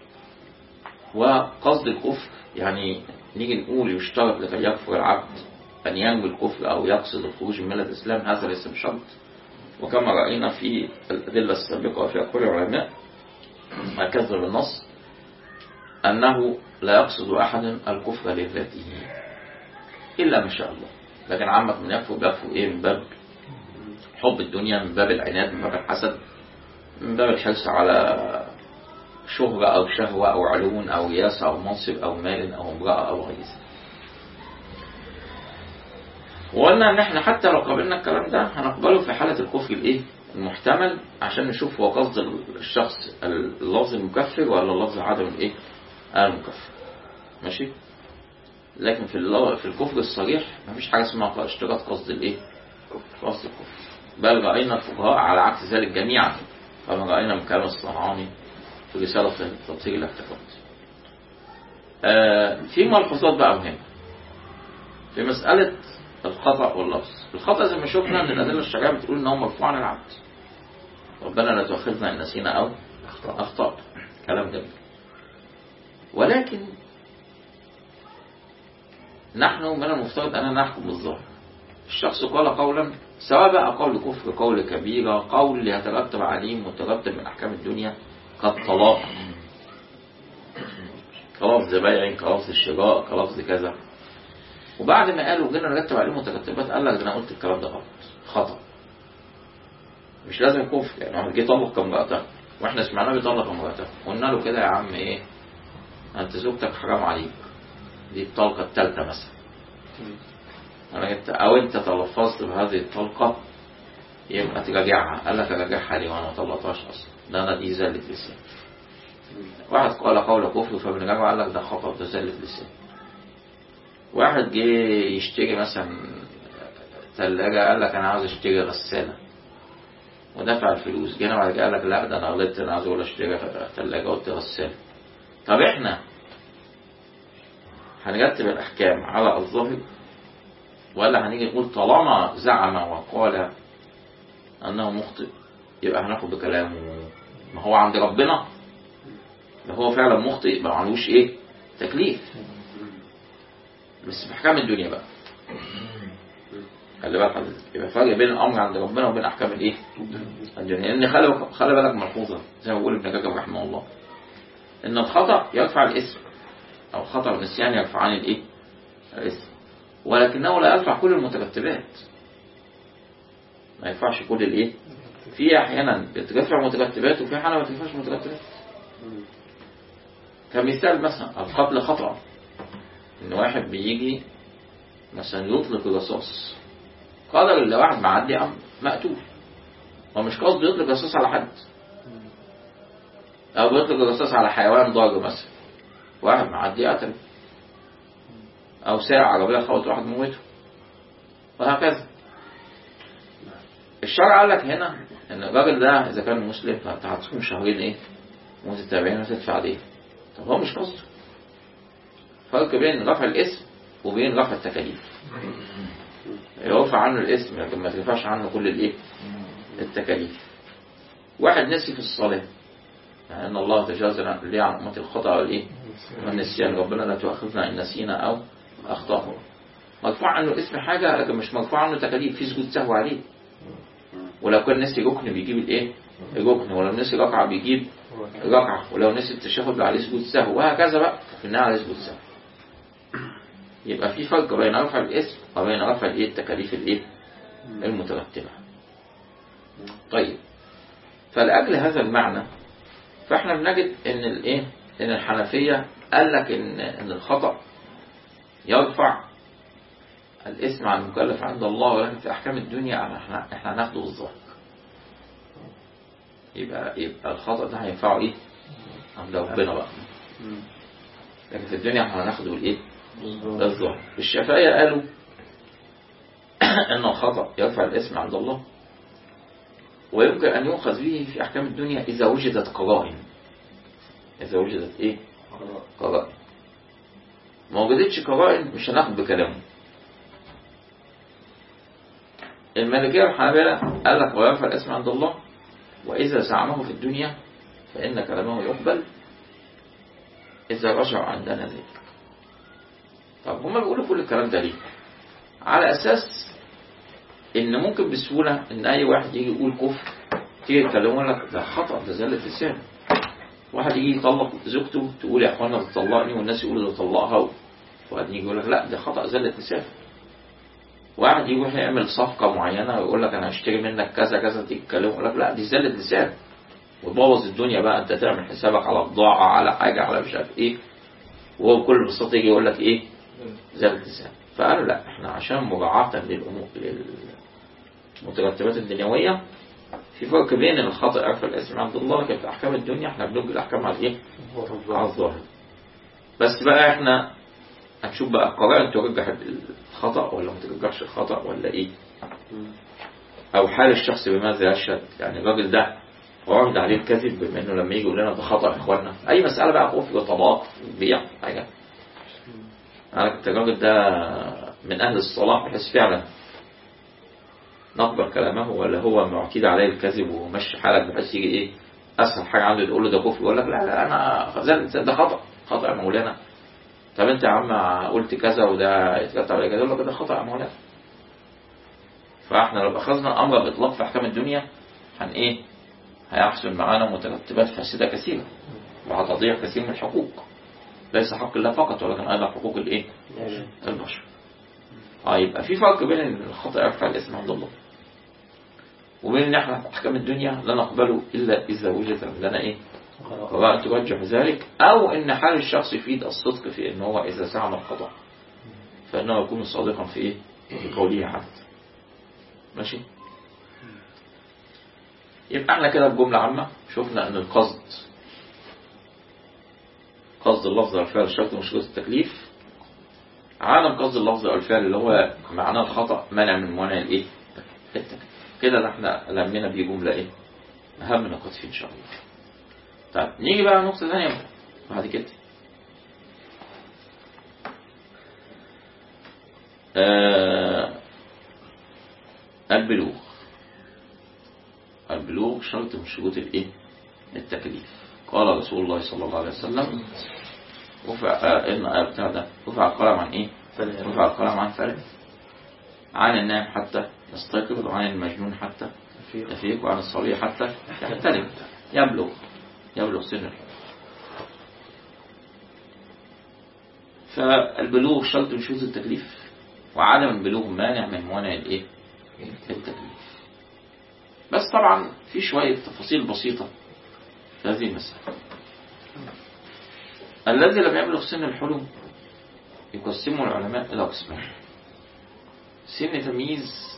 وقصد الكفر يعني نيجي نقول يشترط لكي يكفر العبد أن ينوي الكفر أو يقصد الخروج من ملة الإسلام هذا ليس بشرط وكما رأينا في الأدلة السابقة وفي أقوال العلماء هكذا بالنص أنه لا يقصد أحد الكفر لذاته إلا ما شاء الله لكن عامة من يكفر بيكفر إيه من باب حب الدنيا من باب العناد من باب الحسد من باب الحرص على شهرة أو شهوة أو علون أو رياسة أو منصب أو مال أو امرأة أو غير ذلك وقلنا ان احنا حتى لو قابلنا الكلام ده هنقبله في حالة الكفر الايه المحتمل عشان نشوف هو قصد الشخص اللفظ المكفر ولا اللفظ عدم الايه المكفر ماشي لكن في اللو... في الكفر الصريح مفيش حاجة اسمها اشتراط قصد الايه قصد الكفر بل رأينا الفقهاء على عكس ذلك جميعا كما رأينا من كلام الصنعاني في رسالة في تفصيل الافتقاد آه في ملحوظات بقى مهمة في مسألة الخطأ واللفظ الخطأ زي ما شفنا ان الأدلة الشرعية بتقول ان هو مرفوع عن العبد ربنا لا تؤاخذنا ان نسينا او اخطأ كلام جميل ولكن نحن من المفترض أننا نحكم بالظاهر الشخص قال قولا سواء بقى قول كفر قول كبيرة قول يترتب عليه مترتب من أحكام الدنيا كالطلاق كلفظ بيع كلفظ شراء كلفظ كذا وبعد ما قالوا جينا نرتب عليه مترتبات قال لك ده انا قلت الكلام ده غلط خطأ مش لازم كفر يعني واحد جه طلق امرأته واحنا سمعناه بيطلق امرأته قلنا له كده يا عم ايه انت زوجتك حرام عليك دي الطلقة الثالثة مثلا انا جبت او انت تلفظت بهذه الطلقة يبقى تراجعها قال لك اراجعها ليه وانا ما طلقتهاش اصلا ده انا دي زلة لسان واحد قال قول كفر فبنراجعه قال لك ده خطأ ده زلة لسان واحد جه يشتري مثلا ثلاجة قال لك انا عاوز اشتري غسالة ودفع الفلوس جينا بعد كده قال لك لا ده انا غلطت انا عاوز اقول اشتري ثلاجة قلت غسالة طب احنا هنرتب الاحكام على الظاهر ولا هنيجي نقول طالما زعم وقال انه مخطئ يبقى هناخد بكلامه ما هو عند ربنا لو هو فعلا مخطئ يبقى معلوش ايه تكليف بس في احكام الدنيا بقى خلي بالك حضرتك يبقى فرق بين الامر عند ربنا وبين احكام الايه الدنيا لان خلي خلي بالك ملحوظه زي ما بيقول ابن رجب رحمه الله ان الخطا يرفع الاسم او خطا النسيان يرفعان الايه الاسم ولكنه لا يرفع كل المترتبات ما ينفعش كل الايه في احيانا بترفع مترتبات وفي احيانا ما ترفعش مترتبات كمثال مثلا القتل خطأ ان واحد بيجي مثلا يطلق الرصاص قدر اللي واحد معدي قام مقتول هو مش قصده يطلق الرصاص على حد او بيطلق الرصاص على حيوان ضار مثلا واحد معدي قتله او ساعة عربية خبط واحد موته وهكذا الشرع قال لك هنا ان الراجل ده اذا كان مسلم فانت هتصوم شهرين ايه متتابعين وتدفع ديه طب هو مش قصده فرق بين رفع الاسم وبين رفع التكاليف يرفع عنه الاسم لكن ما ترفعش عنه كل الايه التكاليف واحد نسي في الصلاة يعني ان الله تجاوز لي عن امتي الخطأ والايه والنسيان ربنا لا تؤاخذنا ان نسينا او اخطأنا مرفوع عنه الاسم حاجة لكن مش مرفوع عنه تكاليف في سجود سهو عليه ولو كان نسي ركن بيجيب الايه الركن ولو نسي ركعة بيجيب ركعة ولو نسي التشهد عليه سجود سهو وهكذا بقى في النهاية عليه سجود سهو يبقى في فرق بين رفع الاسم وبين رفع الايه التكاليف الايه المترتبة طيب فلأجل هذا المعنى فاحنا بنجد ان الايه ان الحنفية قال لك ان ان الخطأ يرفع الاسم عن المكلف عند الله ولكن في احكام الدنيا احنا احنا هناخده بالظاهر يبقى يبقى الخطأ ده هينفعه ايه عند ربنا بقى لكن في الدنيا احنا هناخده بالايه بالظاهر الشافعية قالوا ان الخطأ يرفع الاسم عند الله ويمكن أن يؤخذ به في أحكام الدنيا إذا وجدت قرائن إذا وجدت إيه قرائن ما وجدتش قرائن مش هناخد بكلامه المالكية والحنابلة قال لك ويرفع الاسم عند الله وإذا زعمه في الدنيا فإن كلامه يقبل إذا رجع عندنا ذلك طب هما بيقولوا كل الكلام ده ليه على أساس إن ممكن بسهولة إن أي واحد يجي يقول كفر تيجي تكلمه لك ده خطأ ده زلة لسان واحد يجي يطلق زوجته تقول يا اخوانا بتطلقني والناس يقولوا ده طلقها واحد يجي يقول لك لا ده خطأ زلة لسان واحد يروح يعمل صفقة معينة ويقول لك أنا هشتري منك كذا كذا تيجي تكلمه يقول لك لا دي زلة لسان وتبوظ الدنيا بقى أنت تعمل حسابك على بضاعة على حاجة على مش عارف إيه وهو بكل بساطة يجي يقول لك إيه زلة لسان فقالوا لا إحنا عشان مراعاة للأمور للمترتبات الدنيوية في فرق بين الخطأ يرفع الاسم عند الله لكن في أحكام الدنيا إحنا بنبقي الأحكام على إيه؟ على الظاهر بس بقى إحنا هنشوف بقى قرائن ترجح الخطأ ولا ما ترجحش الخطأ ولا ايه او حال الشخص بماذا يشهد يعني الراجل ده عرض عليه الكذب بما انه لما يجي يقول لنا ده خطأ يا اخوانا اي مسألة بقى كفر طلاق بيع حاجة انا كنت الراجل ده من اهل الصلاح بحيث فعلا نقبل كلامه ولا هو معتيد عليه الكذب ومشي حالك بحيث يجي ايه اسهل حاجة عنده تقول له ده كفر يقول لك لا لا انا ده خطأ خطأ يا مولانا طب انت يا عم قلت كذا وده اتكتب على كذا يقول لك ده خطأ يا مولانا فاحنا لو اخذنا الامر باطلاق في احكام الدنيا هن ايه هيحصل معانا مترتبات فاسده كثيره وهتضيع كثير من الحقوق ليس حق الله فقط ولكن ايضا حقوق الايه البشر اه يبقى في فرق بين ان الخطأ يرفع الاسم عند الله وبين ان احنا في احكام الدنيا لا نقبله الا اذا وجد عندنا ايه قراءة ترجح ذلك أو إن حال الشخص يفيد الصدق في إن هو إذا زعم الخطأ فإنه يكون صادقا في إيه؟ في قوله حتى ماشي يبقى احنا كده بجملة عامة شفنا أن القصد قصد اللفظ والفعل الشرط من شروط التكليف عالم قصد اللفظ والفعل اللي هو معناه الخطأ منع من موانع الإيه؟ التكليف كده احنا لمينا بيه جملة إيه؟ أهم نقاط فيه إن شاء الله طيب نيجي بقى نقطة ثانية بعد كده آه البلوغ البلوغ شرط من شروط الايه التكليف قال رسول الله صلى الله عليه وسلم رفع آه ان بتاع ده رفع القلم عن ايه رفع القلم عن ثلاث عن النائم حتى يستيقظ وعن المجنون حتى يفيق وعن الصبي حتى يحترم يبلغ يبلغ سن الحكم فالبلوغ شرط من شروط التكليف وعدم البلوغ مانع من موانع الايه التكليف بس طبعا في شوية تفاصيل بسيطة في هذه المسألة الذي لم يبلغ سن الحلم يقسموا العلماء إلى قسمين سن تمييز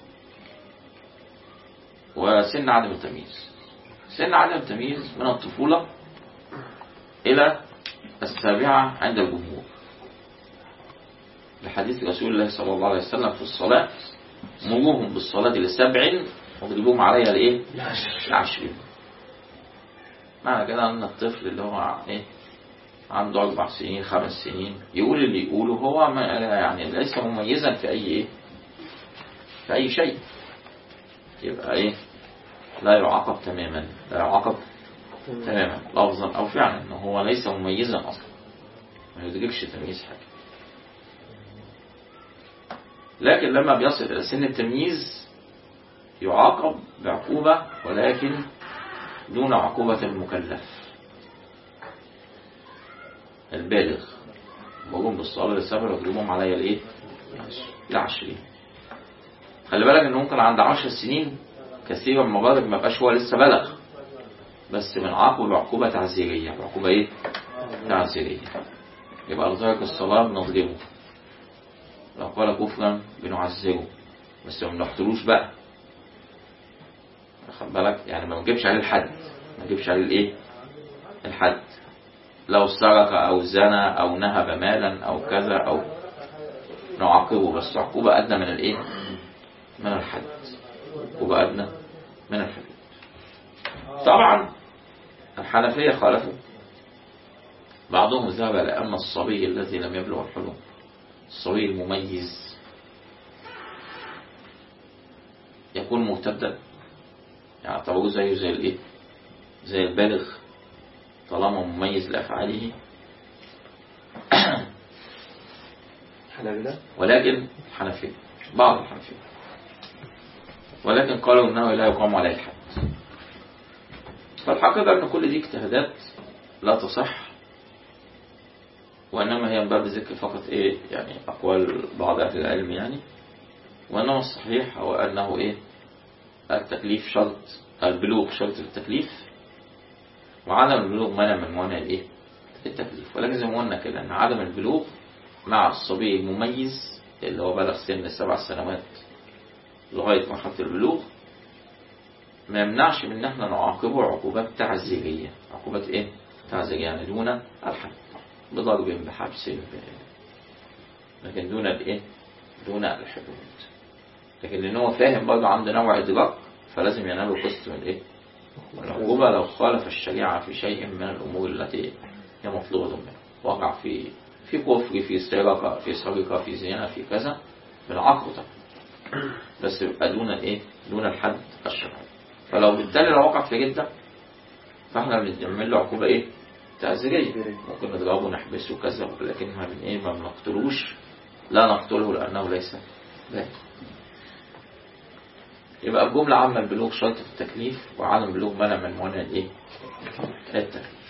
وسن عدم التمييز سن عدم التمييز من الطفولة إلى السابعة عند الجمهور لحديث رسول الله صلى الله عليه وسلم في الصلاة مروهم بالصلاة لسبع واضربوهم عليها لإيه؟ لعشرين معنى كده أن الطفل اللي هو إيه؟ عنده أربع سنين خمس سنين يقول اللي يقوله هو ما يعني ليس مميزا في أي إيه؟ في أي شيء يبقى إيه؟ لا يعاقب تماما لا يعاقب تماما لفظا أو فعلا إن هو ليس مميزا أصلا ما يدركش تمييز حاجة لكن لما بيصل إلى سن التمييز يعاقب بعقوبة ولكن دون عقوبة المكلف البالغ بقوم بالصلاة للسبع ويضربهم عليا الايه؟ العشرين خلي بالك ان ممكن عند عشر سنين كثيرا من المغارب ما بقاش هو لسه بلغ بس بنعاقبه بعقوبة تعزيرية بعقوبة ايه؟ تعزيرية يبقى لذلك الصلاة بنضربه لو قال كفرا بنعزره بس ما بنقتلوش بقى خد بالك يعني ما نجيبش عليه الحد ما نجيبش عليه الايه؟ الحد لو سرق او زنى او نهب مالا او كذا او نعاقبه بس عقوبة أدنى من الايه؟ من الحد عقوبة أدنى من الحدود طبعا الحنفية خالفوا بعضهم ذهب إلى أن الصبي الذي لم يبلغ الحلم الصبي المميز يكون مرتدا يعني اعتبروه زيه زي الايه زي البالغ طالما مميز لأفعاله حنابلة ولكن الحنفية بعض الحنفية ولكن قالوا انه لا يقام عليه الحد فالحقيقة ان كل دي اجتهادات لا تصح وانما هي من باب ذكر فقط ايه يعني اقوال بعض اهل العلم يعني وانما الصحيح هو انه ايه التكليف شرط البلوغ شرط التكليف وعدم البلوغ مانع من موانع الايه التكليف ولكن زي ما قلنا كده ان عدم البلوغ مع الصبي المميز اللي هو بلغ سن السبع سنوات لغاية مرحلة البلوغ ما يمنعش من ان احنا نعاقبه عقوبات تعزيرية عقوبات ايه تعزيرية يعني دون الحد بضرب بحبس ب- لكن دون الايه دون الحدود لكن لان هو فاهم برضه عنده نوع ادراك فلازم ينال قسط من الايه من العقوبة لو خالف الشريعة في شيء من الامور التي هي مطلوبة منه وقع في في كفر في سرقة في سرقة في زنا في كذا بالعقل طبعا بس يبقى دون الايه دون الحد الشرعي فلو بالتالي لو وقع في جدة فاحنا بنعمل له عقوبة ايه تعزيرية ممكن نضربه ونحبسه كذا لكن ما بن ايه ما بنقتلوش لا نقتله لأنه ليس بالغ يبقى الجملة عامة البلوغ شرط في التكليف وعدم البلوغ منع من موانع الايه التكليف